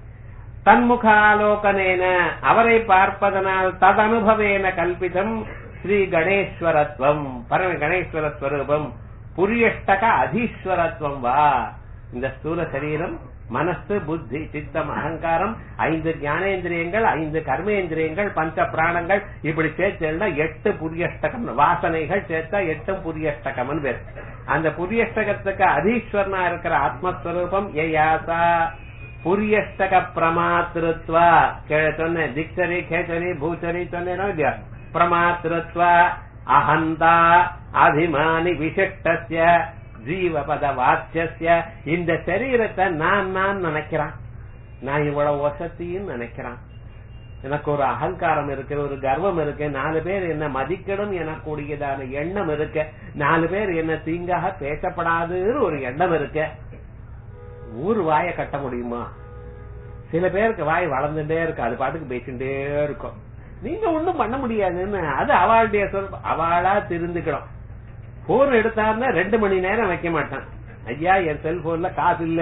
தன்முகாலோகனேன அவரை பார்ப்பதனால் ததனுபவேன கல்பிதம் ஸ்ரீ கணேஸ்வரத்வம் பரம கணேஸ்வர ஸ்வரூபம் புரியஷ்டக அதீஸ்வரத்துவம் வா இந்த ஸ்தூல சரீரம் மனசு புத்தி சித்தம் அகங்காரம் ஐந்து ஞானேந்திரியங்கள் ஐந்து கர்மேந்திரியங்கள் பஞ்ச பிராணங்கள் இப்படி சேர்த்தா எட்டு புரியஷ்டகம் வாசனைகள் சேர்த்தா எட்டும் புரியஷ்டகம் பேர் அந்த புரியஷ்டகத்துக்கு அதீஸ்வரனா இருக்கிற ஆத்மஸ்வரூபம் ஏயாசா புரியஷ்டக பிரமாத்திருத்வ சொன்னேன் திக்சரி கேச்சரி பூச்சரி சொன்னேனோ இல்லையா பிரமாத்திருத்வ அகந்தா அபிமானி விசிஷ்டஸ்ய ஜீவபத வாக்கிய இந்த சரீரத்தை நான் நான் நினைக்கிறான் நான் இவ்வளவு வசத்தின்னு நினைக்கிறான் எனக்கு ஒரு அகங்காரம் இருக்கு ஒரு கர்வம் இருக்கு நாலு பேர் என்ன மதிக்கணும் எனக்கூடியதான எண்ணம் இருக்கு நாலு பேர் என்ன தீங்காக பேசப்படாதுன்னு ஒரு எண்ணம் இருக்கு ஊர் வாய கட்ட முடியுமா சில பேருக்கு வாய் வளர்ந்துட்டே இருக்கு அது பாட்டுக்கு பேசிட்டே இருக்கும் நீங்க ஒண்ணும் பண்ண முடியாதுன்னு அது அவளுடைய சொல் அவளா திருந்துக்கணும் போன் எடுத்தாருன்னா ரெண்டு மணி நேரம் வைக்க மாட்டான் ஐயா என் செல்போன்ல காசு இல்ல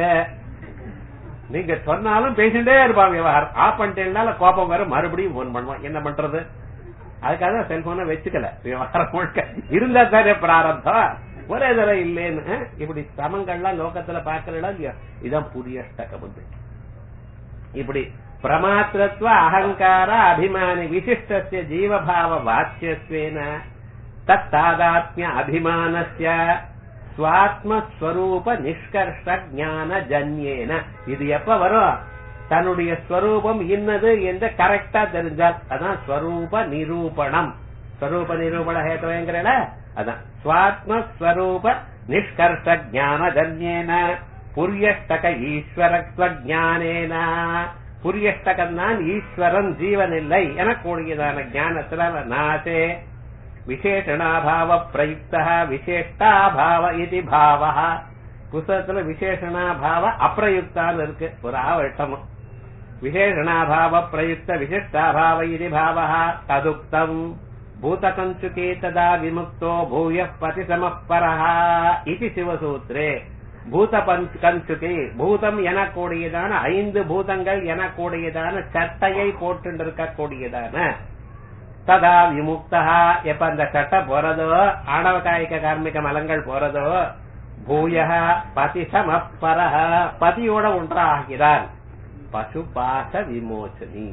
நீங்க சொன்னாலும் பேசிட்டே இருப்பான் விவகாரம் ஆஃப் பண்ணிட்டேனால கோபம் வர மறுபடியும் போன் பண்ணுவான் என்ன பண்றது அதுக்காக செல்போனை வச்சுக்கல விவகாரம் முழுக்க இருந்தா தானே பிராரத்தம் ஒரே தடவை இல்லேன்னு இப்படி சமங்கள்லாம் லோகத்துல பாக்குறா இல்லையா இதான் புதிய ஸ்டகம் வந்து இப்படி பிரமாத்திரத்துவ அகங்கார அபிமானி விசிஷ்டசிய ஜீவபாவ வாச்சியத்வேன தத்தாதாத்மிய அபிமானஸ்ய சுவாத்மஸ்வரூப நிஷ்கர்ஷ ஞான ஜன்யேன இது எப்ப வரும் தன்னுடைய ஸ்வரூபம் இன்னது என்று கரெக்டா தெரிஞ்சால் அதான் ஸ்வரூப நிரூபணம் ஸ்வரூப நிரூபண ஹேத்துவங்கிறல அதான் சுவாத்மஸ்வரூப நிஷ்கர்ஷ ஞான ஜன்யேன புரியஷ்டக ஈஸ்வரத்வ ஜானேன புரியஷ்டகம் தான் ஈஸ்வரன் ஜீவன் இல்லை எனக்கூடியதான ஞானத்துல நாசே விசேஷணாபாவ பிரயுக்த விசேஷ்டாபாவ இது பாவ புஸ்தகத்துல விசேஷணாபாவ அப்பிரயுக்தான்னு இருக்கு ஒரு ஆவட்டமும் விசேஷணாபாவ பிரயுக்த விசிஷ்டாபாவ இது பாவ ததுக்தம் பூதகஞ்சுகே ததா விமுக்தோ பூய பதி சமப்பரஹ இது சிவசூத்ரே பூத கஞ்சுகி பூதம் எனக்கூடியதான ஐந்து பூதங்கள் எனக்கூடியதான சட்டையை போட்டு இருக்கக்கூடியதான ததா விமுக்தா எப்ப அந்த சட்டை போறதோ ஆணவ காய்க கார்மிக மலங்கள் போறதோ பூய பதி சமப்பரஹ பதியோட ஒன்றாகிறான் பசுபாச விமோச்சனி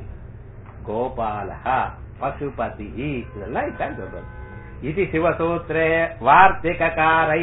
கோபாலா பசுபதி இதெல்லாம் இதான் சொல்றது இது சிவசூத்திரே வார்த்திகாரை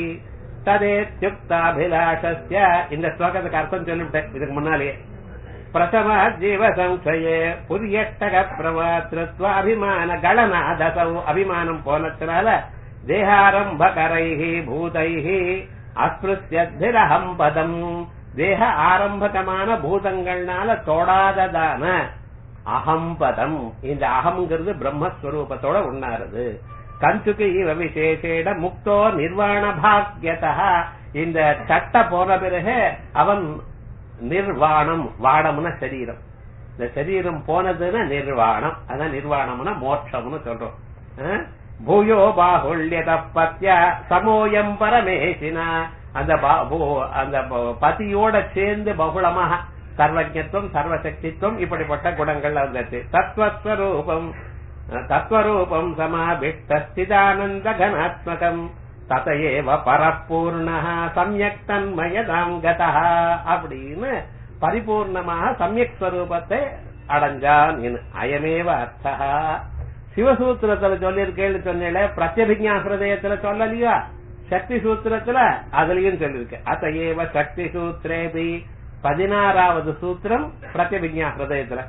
ததேத்யுக்தாபிலாஷஸ்ய இந்த ஸ்லோகத்துக்கு அர்த்தம் சொல்லிவிட்டேன் இதுக்கு முன்னாலேயே பிரசம ஜீவ சம்சயே புரியட்டக பிரமாத்திருத்வ அபிமான கணநாதசௌ அபிமானம் போனதுனால தேகாரம்பகரைஹி பூதைஹி அஸ்பிருத்தியத்திரஹம் பதம் தேக ஆரம்பகமான பூதங்கள்னால தொடாததான அகம்பதம் இந்த அகம்ங்கிறது பிரம்மஸ்வரூபத்தோட உண்ணாருது கஞ்சுக்கு இவ விசேஷேட முக்தோ நிர்வாண பாக்யதா இந்த சட்ட போன பிறகு அவன் நிர்வாணம் வாடம்னா சரீரம் இந்த சரீரம் போனதுன்னா நிர்வாணம் அதான் நிர்வாணம்னா மோட்சம்னு சொல்றோம் பூயோ பாகுல்யத பத்திய சமோயம் பரமேசினா அந்த பா- போ- அந்த ப- பதியோட சேர்ந்து பகுளமாக சர்வஜத்துவம் சர்வசக்தித்துவம் இப்படிப்பட்ட குணங்கள் வந்தது தத்வஸ்வரூபம் தத்வரூபம் சமாபிஷ்டிதானந்த கனாத்மகம் ததையேவ பரப்பூர்ண சமயக் தன்மயதாம் கதா அப்படின்னு பரிபூர்ணமாக சமயக் ஸ்வரூபத்தை அடைஞ்சான் என்று. அயமேவ அர்த்தா சிவசூத்திரத்துல சொல்லியிருக்கேன்னு சொன்னேன் பிரத்யபிஜா ஹிருதயத்துல சொல்லலையா சக்தி சூத்திரத்துல அதுலயும் சொல்லிருக்கு அதையேவ சக்தி சூத்திரேபி பதினாறாவது சூத்திரம் பிரத்யபிஜா ஹிருதயத்துல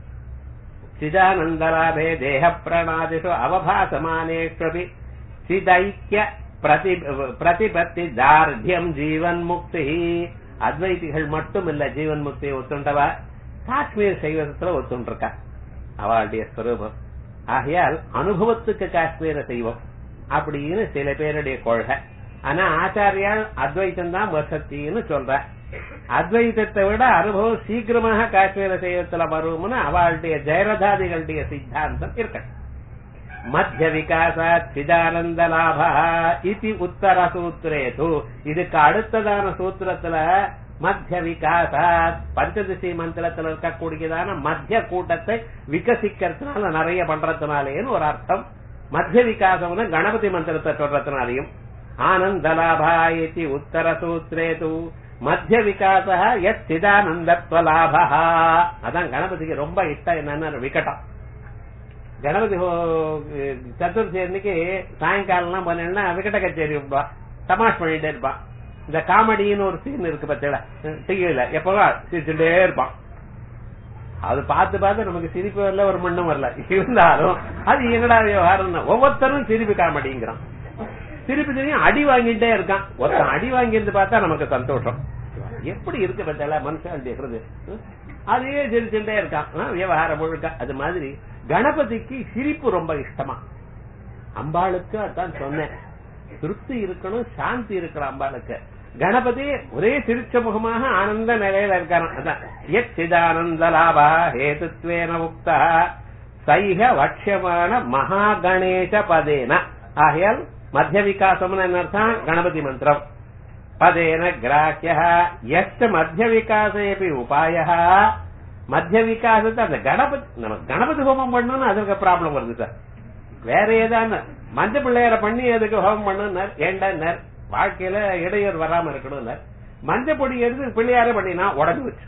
சிதானந்தலாபே தேக பிரணாதிஷு அவபாசமானேஷ்வபி சிதைக்கிய பிரதி பிரதிபத்தி தார்டியம் ஜீவன் முக்தி அத்வைதிகள் மட்டும் இல்ல ஜீவன் முக்தியை ஒத்துண்டவா காஷ்மீர் சைவத்துல ஒத்துண்டிருக்கா அவளுடைய ஸ்வரூபம் ஆகையால் அனுபவத்துக்கு காஷ்மீர செய்வோம் அப்படின்னு சில பேருடைய கொள்கை ஆனா ஆச்சாரியால் அத்வைத்தம் தான் வசத்தின்னு சொல்ற அத்வைதத்தை விட அனுபவம் சீக்கிரமாக காஷ்மீர சைவத்துல வரும்னு அவளுடைய ஜெயரதாதிகளுடைய சித்தாந்தம் இருக்கு மத்திய விகாசாத் சிதானந்த லாபா இது உத்தர சூத்திரேது இதுக்கு அடுத்ததான சூத்திரத்துல மத்திய விகாசாத் பஞ்சதசி மந்திரத்துல இருக்கக்கூடியதான மத்திய கூட்டத்தை விகசிக்கிறதுனால நிறைய பண்றதுனாலேன்னு ஒரு அர்த்தம் மத்திய விகாசம்னு கணபதி மந்திரத்தை சொல்றதுனாலையும் ஆனந்த லாபா இது உத்தர சூத்திரேது மத்திய விகாச எத் சிதானந்தத்வ லாபா அதான் கணபதிக்கு ரொம்ப இஷ்டம் என்னன்னு விகடம் கணபதி ஹோ- சதுர்த்தி அன்னைக்கு சாயங்காலம்லாம் போனேன்னா விகட கச்சேரி இருப்பான் தமாஷ் பண்ணிட்டே இருப்பான் இந்த காமெடின்னு ஒரு சீன் இருக்கு பத்தில டிவியில எப்பவும் சிரிச்சுட்டே இருப்பான் அது பார்த்து பார்த்து நமக்கு சிரிப்பு வரல ஒரு மண்ணும் வரல இருந்தாலும் அது என்னடா விவகாரம் ஒவ்வொருத்தரும் சிரிப்பு காமெடிங்கிறான் சிரிப்பு தெரியும் அடி வாங்கிட்டே இருக்கான் ஒருத்தன் அடி வாங்கியிருந்து பார்த்தா நமக்கு சந்தோஷம் எப்படி இருக்கு பத்தில மனுஷன் இருக்கிறது அதையே சிரிச்சுட்டே இருக்கான் ஆ, விவகாரம் முழுக்க அது மாதிரி கணபதிக்கு சிரிப்பு ரொம்ப இஷ்டமா அம்பாளுக்கு அதான் சொன்னேன் திருப்தி இருக்கணும் சாந்தி இருக்கணும் அம்பாளுக்கு கணபதி ஒரே சிரிச்ச முகமாக ஆனந்த நிலையில இருக்காராம் அதான் எத் சிதானந்த லாபா ஹேதுத்வேன உக்தா சைக வட்சியமான மகா கணேச பதேன ஆகையால் மத்திய விகாசம்னு என்ன அர்த்தம் கணபதி மந்திரம் பதேன கிராக்கிய எஸ்ட மத்திய விகாசேபி உபாய மத்திய விகாசத்தை அந்த கணபதி நம்ம கணபதி ஹோமம் பண்ணணும்னு அதுக்கு ப்ராப்ளம் வருது சார் வேற ஏதான மஞ்ச பிள்ளையார பண்ணி அதுக்கு ஹோமம் பண்ணணும் ஏண்டா வாழ்க்கையில இடையூறு வராம இருக்கணும் மஞ்ச பொடி எடுத்து பிள்ளையார பண்ணினா உடம்பு வச்சு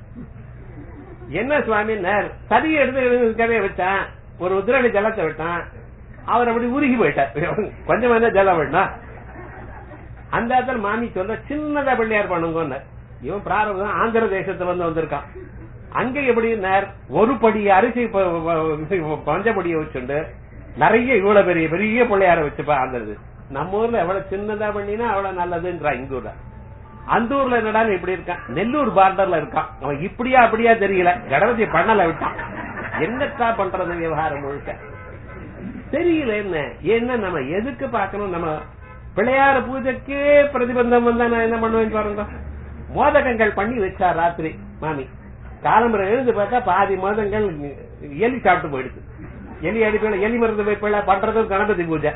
என்ன சுவாமி சரி எடுத்து கதையை வச்சான் ஒரு உதிரணி ஜலத்தை விட்டான் அவர் அப்படி உருகி போயிட்டார் கொஞ்சம் என்ன ஜலம் விடணும் அந்த இடத்துல மாமி சொல்ல சின்னதா பிள்ளையார் பண்ணுங்க இவன் பிராரம்பம் ஆந்திர தேசத்துல வந்து வந்திருக்கான் அங்க எப்படி நேர் ஒரு படி அரிசி ப- ப- பஞ்சப்படியை வச்சுண்டு நிறைய இவ்வளவு பெரிய பெரிய பிள்ளையார வச்சுப்பா அந்த இது. நம்ம ஊர்ல எவ்வளவு சின்னதா பண்ணினா அவ்வளவு நல்லதுன்றா இங்க ஊர்ல அந்த ஊர்ல என்னடா இப்படி இருக்கான் நெல்லூர் பார்டர்ல இருக்கான் அவன் இப்படியா அப்படியா தெரியல கணபதி பண்ணல விட்டான் என்னத்தா பண்றது விவகாரம் முழுக்க தெரியல என்ன என்ன நம்ம எதுக்கு பார்க்கணும் நம்ம பிள்ளையார பூஜைக்கே பிரதிபந்தம் வந்தா நான் என்ன பண்ணுவேன் பாருங்க மோதகங்கள் பண்ணி வச்சா ராத்திரி மாமி காலம்பரை எழுந்து பார்த்தா பாதி மோதங்கள் எலி சாப்பிட்டு போயிடுது எலி அடிப்படையில் எலி மருந்து வைப்பில பண்றதும் கணபதி பூஜை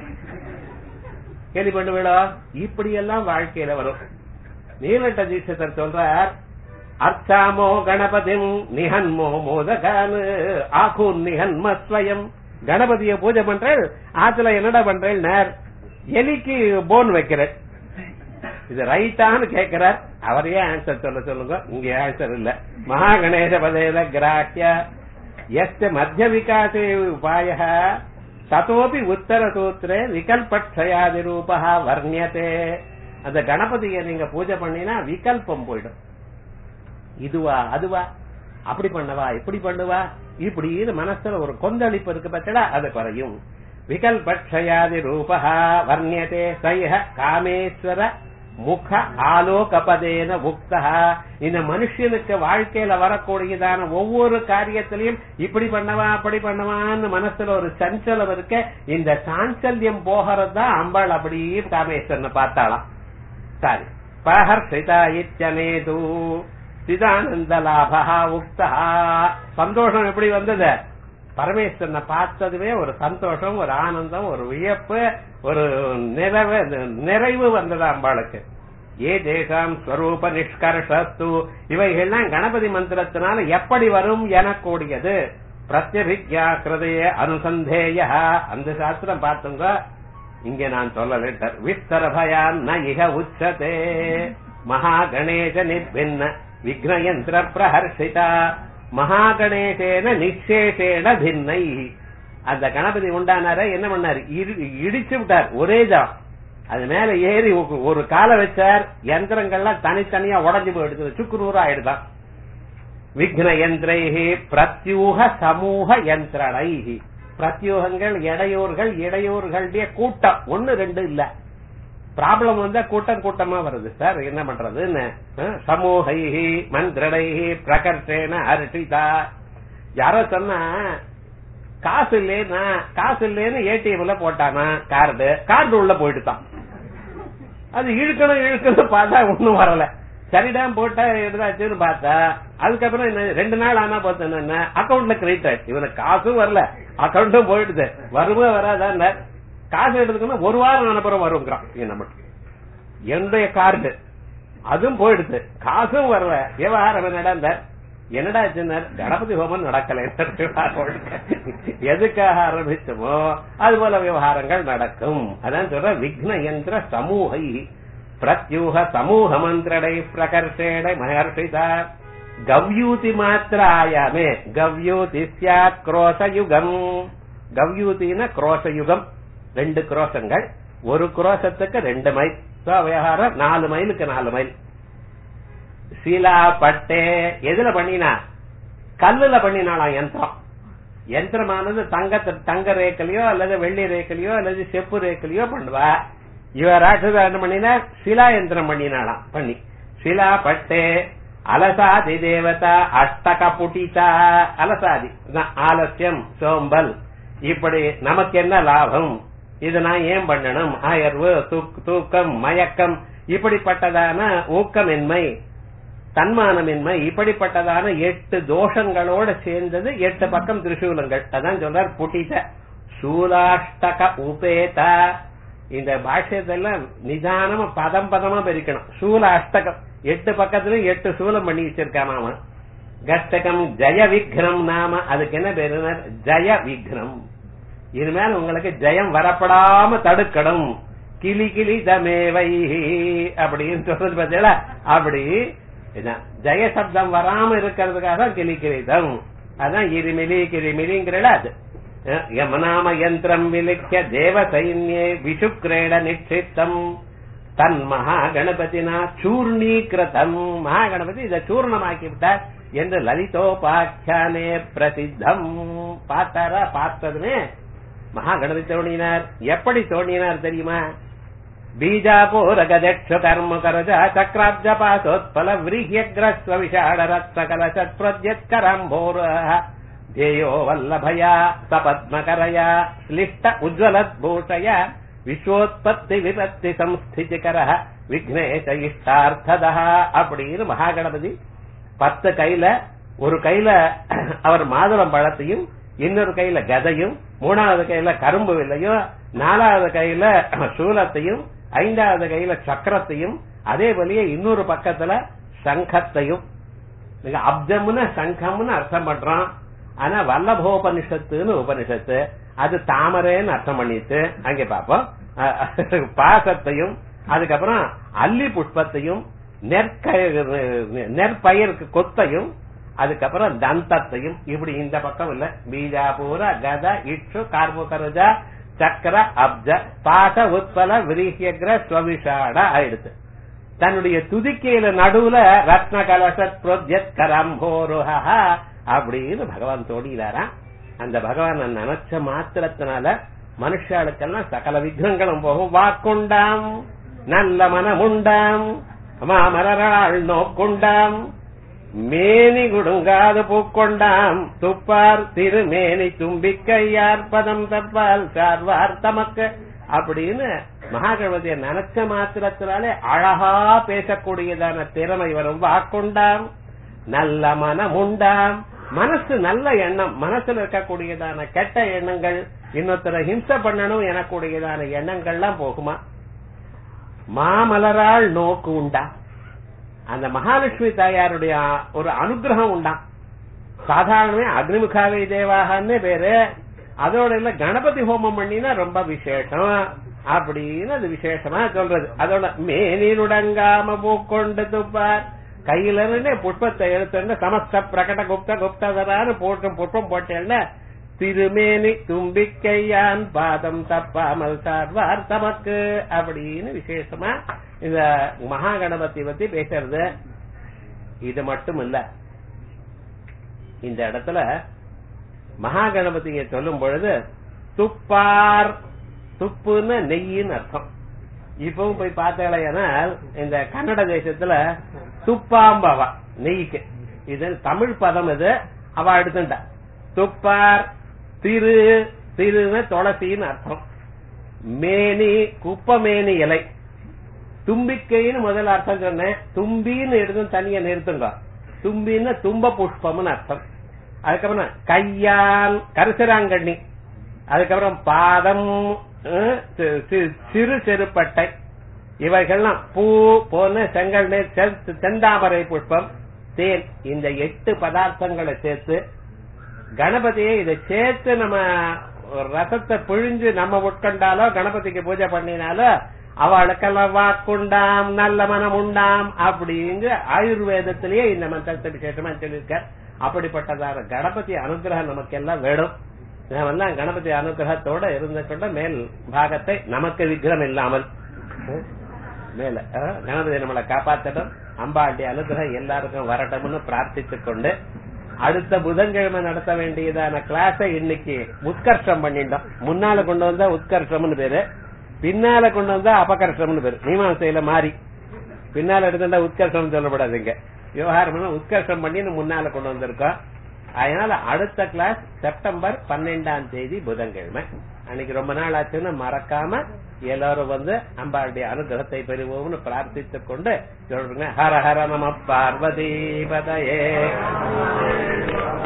எலி பண்ணுவேடா இப்படி எல்லாம் வாழ்க்கையில வரும் நீலட்ட தீட்சத்தர் சொல்றார் அர்ச்சாமோ கணபதிம் நிஹன்மோ மோதகானு ஆகூன் நிஹன்மஸ்வயம் கணபதிய பூஜை பண்றேன் ஆத்துல என்னடா பண்றேன் நேர் எலிக்கு போன் வைக்கிறேன் இது ரைட்டான்னு கேட்கிறார் அவரையே ஆன்சர் சொல்ல சொல்லுங்க இங்க ஆன்சர் இல்ல மகா கணேச பதேத கிராக்கிய எஸ்ட மத்திய விகாசே உபாய ததோபி உத்தர சூத்திரே விகல்பக்ஷயாதி ரூபா வர்ணியதே அந்த கணபதியை நீங்க பூஜை பண்ணினா விகல்பம் போயிடும் இதுவா அதுவா அப்படி பண்ணவா இப்படி பண்ணுவா இப்படின்னு மனசுல ஒரு கொந்தளிப்பு இருக்கு பத்தடா அது குறையும் விகல்பக்ஷயாதி ரூபா வர்ணியதே சைஹ காமேஸ்வர முக ஆலோகபதேன முக்தா இந்த மனுஷனுக்கு வாழ்க்கையில வரக்கூடியதான ஒவ்வொரு காரியத்திலையும் இப்படி பண்ணவா அப்படி பண்ணவான்னு மனசுல ஒரு சஞ்சலம் இருக்க இந்த சாஞ்சல்யம் போகிறதுதான் அம்பாள் அப்படியே காமேஸ்வரனை பார்த்தாளாம் சரி பஹர்ஷிதா இத்தியனேது சிதானந்த லாபா உக்தா சந்தோஷம் எப்படி வந்தது பரமேஸ்வரனை பார்த்ததுமே ஒரு சந்தோஷம் ஒரு ஆனந்தம் ஒரு வியப்பு ஒரு நிறைவு நிறைவு வந்தது அம்பாளுக்கு ஏ தேசாம் ஸ்வரூப நிஷ்கர்ஷஸ்து இவைகள்லாம் கணபதி மந்திரத்தினால எப்படி வரும் எனக்கூடியது பிரத்யபிக்யா கிருதய அனுசந்தேய அந்த சாஸ்திரம் பார்த்துங்க இங்க நான் சொல்லல விஸ்தர பயான் ந இக உச்சதே மகா கணேச நிர்பின்ன விக்னயந்திர பிரஹர்ஷிதா மகா கணேசேன நிச்சேஷேன பின்னை அந்த கணபதி உண்டானார என்ன பண்ணாரு இடி- இடிச்சு விட்டார் ஒரே தான் அது மேல ஏறி ஒரு- ஒரு காலை வச்சார் யந்திரங்கள்லாம் தனித்தனியா உடஞ்சு போயிடுது சுக்குநூறு ஆயிடுதான் விக்ன யந்திரைஹி பிரத்யூக சமூக யந்திரணைஹி பிரத்யூகங்கள் இடையூறுகள் இடையூறுகளுடைய கூட்டம் ஒன்னு ரெண்டு இல்ல ப்ராப்ளம் வந்தா கூட்டம் கூட்டமா வருது சார் என்ன பண்றதுன்னு அஹ், சமூகைஹி மந்திரடைஹி பிரகர்ஷேன அர்ஷிதா யாரோ சொன்னா காசு இல்லைன்னா காசு இல்லைன்னு ஏடிஎம்ல போட்டானா கார்டு கார்டு உள்ள போயிட்டுதான் அது இழுக்கணும் இழுக்கணும் பார்த்தா ஒண்ணும் வரல சரிடாம் போட்டா எடுதாச்சுன்னு பார்த்தா அதுக்கப்புறம் என்ன ரெண்டு நாள் ஆனா பார்த்தா என்ன அக்கவுண்ட்ல கிரெடிட் ஆயிடுச்சு இவனுக்கு காசும் வரல அக்கவுண்டும் போயிடுது வருமா வராதா காசு எடுத்துக்கணும் ஒரு வாரம் அனுப்புறம் வருங்கிறான் இங்க நமக்கு என்னுடைய கார்டு அதுவும் போயிடுது காசும் வரல விவகாரம் என்னடா என்னடா ஆச்சுன்னார் கணபதி ஹோமம் நடக்கல எதுக்காக ஆரம்பிச்சோமோ அது போல விவகாரங்கள் நடக்கும் அதான் சொல்ற விக்ன யந்திர சமூகை பிரத்யூக சமூக மந்திரடை பிரகர்ஷேடை மகர்ஷிதா கவ்யூதி மாத்திராயாமே கவ்யூதி சியாத் குரோசயுகம் கவ்யூத்தின குரோசயுகம் ரெண்டு குரோசங்கள் ஒரு குரோசத்துக்கு ரெண்டு மைல் So, விவகாரம் நாலு மைலுக்கு நாலு மைல் சீலா பட்டே எதுல பண்ணினா கல்லுல பண்ணினாலாம் யந்திரம் யந்திரமானது தங்க தங்க ரேக்கலையோ அல்லது வெள்ளி ரேக்கலையோ அல்லது செப்பு ரேக்கலையோ பண்ணுவா இவ ராட்சத என்ன பண்ணினா சிலா யந்திரம் பண்ணினாலாம் பண்ணி சிலா பட்டே அலசாதி தேவதா அஷ்டக புட்டிதா அலசாதி அதான் ஆலசியம் சோம்பல் இப்படி நமக்கு என்ன லாபம் இது நான் ஏன் பண்ணணும் அயர்வு தூக்- தூக்கம் மயக்கம் இப்படிப்பட்டதான ஊக்கமின்மை தன்மானமின்மை இப்படிப்பட்டதான எட்டு தோஷங்களோட சேர்ந்தது எட்டு பக்கம் திரிசூலங்கள் அதான் சொல்றார் புட்டித சூலாஷ்டக உபேத இந்த பாஷ்யத்தெல்லாம் நிதானமா பதம் பதமா பிரிக்கணும் சூல அஷ்டகம் எட்டு பக்கத்துலயும் எட்டு சூலம் பண்ணி வச்சிருக்கான் அவன் கஷ்டகம் ஜெய விக்னம் நாம அதுக்கு என்ன பேரு ஜெய விக்னம் இனிமேல் உங்களுக்கு ஜெயம் வரப்படாம தடுக்கணும் கிளி கிளி தமேவை அப்படின்னு சொல்றது பார்த்தீங்களா அப்படி இதான் ஜெய சப்தம் வராம இருக்கிறதுக்காக தான் கிளி கிளிதம் அதான் இருமிலி கிரிமிலிங்கிறல அது அஹ், யமநாம யந்திரம் விலிக்க தேவ சைன்யே விஷுக்ரேட நிச்சித்தம் தன் மகா கணபதினா சூர்ணீகிருதம் மகா கணபதி இதை சூர்ணமாக்கி விட்டார் என்று லலிதோபாக்கியானே பிரசித்தம் பார்த்தாரா பார்த்ததுமே மகா கணபதி தோணினார் எப்படி தோணினார் தெரியுமா பீஜாபூர கதக்ஷ கர்ம கரஜ சக்ராப்ஜ பாசோத்பல விரீஹ்யக்ரஸ்வ விஷாட ரத்ன கலசத் பிரத்யத்கரம்போர தேயோ வல்லபயா சபத்மகரயா ஸ்லிஷ்ட உஜ்வலத் பூஷய விஸ்வோத்பத்தி விபத்தி சம்ஸ்திதிகர விக்னேஷ இஷ்டார்த்ததா அப்படின்னு மகாகணபதி பத்து கையில ஒரு கையில அவர் மாதுளம் பழத்தையும் இன்னொரு கையில கதையும் மூணாவது கையில கரும்பு வில்லையும் நாலாவது கையில சூலத்தையும் ஐந்தாவது கையில சக்கரத்தையும் அதே போலயே இன்னொரு பக்கத்துல சங்கத்தையும் நீங்க அப்ஜம்னு சங்கம்னு அர்த்தம் பண்றோம் ஆனா வல்லபோபனிஷத்துன்னு உபனிஷத்து அது தாமரைன்னு அர்த்தம் பண்ணிட்டு அங்க பாப்போம் அஹ், பாசத்தையும் அதுக்கப்புறம் அல்லி புஷ்பத்தையும் நெற்க நெற்பயிருக்கு கொத்தையும் அதுக்கப்புறம் தந்தத்தையும் இப்படி இந்த பக்கம் இல்ல பீஜாபூர கத இட்சு கார்முகருஜா சக்கர அப்ஜ பாச உத்பல விரீஹியக்ர ஸ்வவிஷாட ஆயிடுச்சு தன்னுடைய துதிக்கையில நடுவுல ரத்ன கலசத் புரோத்யத் கரம்போருஹா அப்படின்னு பகவான் தோடினாராம் அந்த பகவான் நினைச்ச மாத்திரத்தினால மனுஷாளுக்கெல்லாம் சகல விக்னங்களும் போகும் வாக்குண்டாம் நல்ல மனமுண்டாம் மாமலராள் நோக்குண்டாம் மேனி குடுங்காது பூக்கொண்டாம் துப்பார் திருமேனி தும்பிக்கையார் பதம் தப்பால் சார்வார் தமக்கு அப்படின்னு மகாகணபதியை நினைச்ச மாத்திரத்தினாலே அழகா பேசக்கூடியதான திறமை வரும் வாக்குண்டாம் நல்ல மனம் உண்டாம் மனசு நல்ல எண்ணம் மனசுல இருக்கக்கூடியதான கெட்ட எண்ணங்கள் இன்னொருத்தரை ஹிம்சை பண்ணணும் எனக்கூடியதான எண்ணங்கள்லாம் போகுமா மாமலரால் நோக்கு உண்டா அந்த மகாலட்சுமி தாயாருடைய ஒரு அனுகிரகம் உண்டா சாதாரணமே அக்னிமுகாவை தேவாகன்னு பேரு அதோட இல்ல கணபதி ஹோமம் பண்ணினா ரொம்ப விசேஷம் அப்படின்னு அது விசேஷமா சொல்றது அதோட மேனிருடங்காம பூக்கொண்டு துப்பார் கையில இருந்து புஷ்பத்தை எடுத்து சமஸ்த பிரகட குப்த குப்ததரான்னு போட்டு புஷ்பம் போட்டேன்னா திருமேனி தும்பிக்கையான் பாதம் தப்பாமல் சார்வார் தமக்கு அப்படின்னு விசேஷமா இந்த மகா கணபதி பத்தி பேசுறது இது மட்டும் இல்ல இந்த இடத்துல மகா கணபதிய சொல்லும் பொழுது துப்பார் துப்புன்னு நெய்யின்னு அர்த்தம் இப்பவும் போய் பார்த்தேனால் இந்த கன்னட தேசத்துல துப்பாம்பவா நெய்க்கு இது தமிழ் பதம் இது அவ எடுத்துட்டா துப்பார் திரு திருன்னு துளசின்னு அர்த்தம் மேனி குப்பமேனி இலை தும்பிக்கைன்னு முதல்ல அர்த்தம் சொன்னேன் தும்பின்னு எடுத்து தனியா நிறுத்துங்க தும்பின்னு தும்ப புஷ்பம்னு அர்த்தம் அதுக்கப்புறம் கையால் கரிசராங்கண்ணி அதுக்கப்புறம் பாதம் அஹ், சி- சி- சிறு செருப்பட்டை இவைகள்லாம் பூ போன செங்கல் நீர், செ- செந்தாமரை புஷ்பம் தேன் இந்த எட்டு பதார்த்தங்களை சேர்த்து கணபதியை இதை சேர்த்து நம்ம ரசத்தை பிழிஞ்சு நம்ம உட்கொண்டாலோ கணபதிக்கு பூஜை பண்ணினாலோ அவளுக்கெல்லாம் வாக்குண்டாம் நல்ல மனம் உண்டாம் அப்படிங்க ஆயுர்வேதத்திலேயே இந்த மந்திரத்தை விசேஷமா சொல்லியிருக்கார் அப்படிப்பட்டதான கணபதி அனுகிரகம் நமக்கு எல்லாம் வேணும் நாமெல்லாம் கணபதி அனுகிரகத்தோட இருந்து கொண்ட மேல் பாகத்தை நமக்கு விக்கிரம் இல்லாமல் அஹ், மேல அஹ், கணபதி நம்மளை காப்பாற்றணும் அம்பாண்டி அனுகிரகம் எல்லாருக்கும் வரட்டும்னு பிரார்த்தித்துக் கொண்டு அடுத்த புதன்கிழமை நடத்த வேண்டியதான கிளாஸை இன்னைக்கு உத்கர்ஷம் பண்ணிட்டோம் முன்னால கொண்டு வந்தா உத்கர்ஷம்னு பேரு பின்னால கொண்டு வந்தா அபகர்ஷம்னு பேரு மீமாசையில மாறி பின்னால எடுத்துட்டா உத்கர்ஷம் சொல்லப்படாதுங்க விவகாரம் உத்கர்ஷம் பண்ணி முன்னால கொண்டு வந்திருக்கோம் அதனால அடுத்த கிளாஸ் செப்டம்பர் பன்னெண்டாம் தேதி புதன்கிழமை அன்னைக்கு ரொம்ப நாள் ஆச்சுன்னு மறக்காம எல்லாரும் வந்து அம்பாளுடைய அனுகிரகத்தை பெறுவோம்னு பிரார்த்தித்துக் கொண்டு சொல்றேங்க ஹர ஹர நம பார்வதி பதயே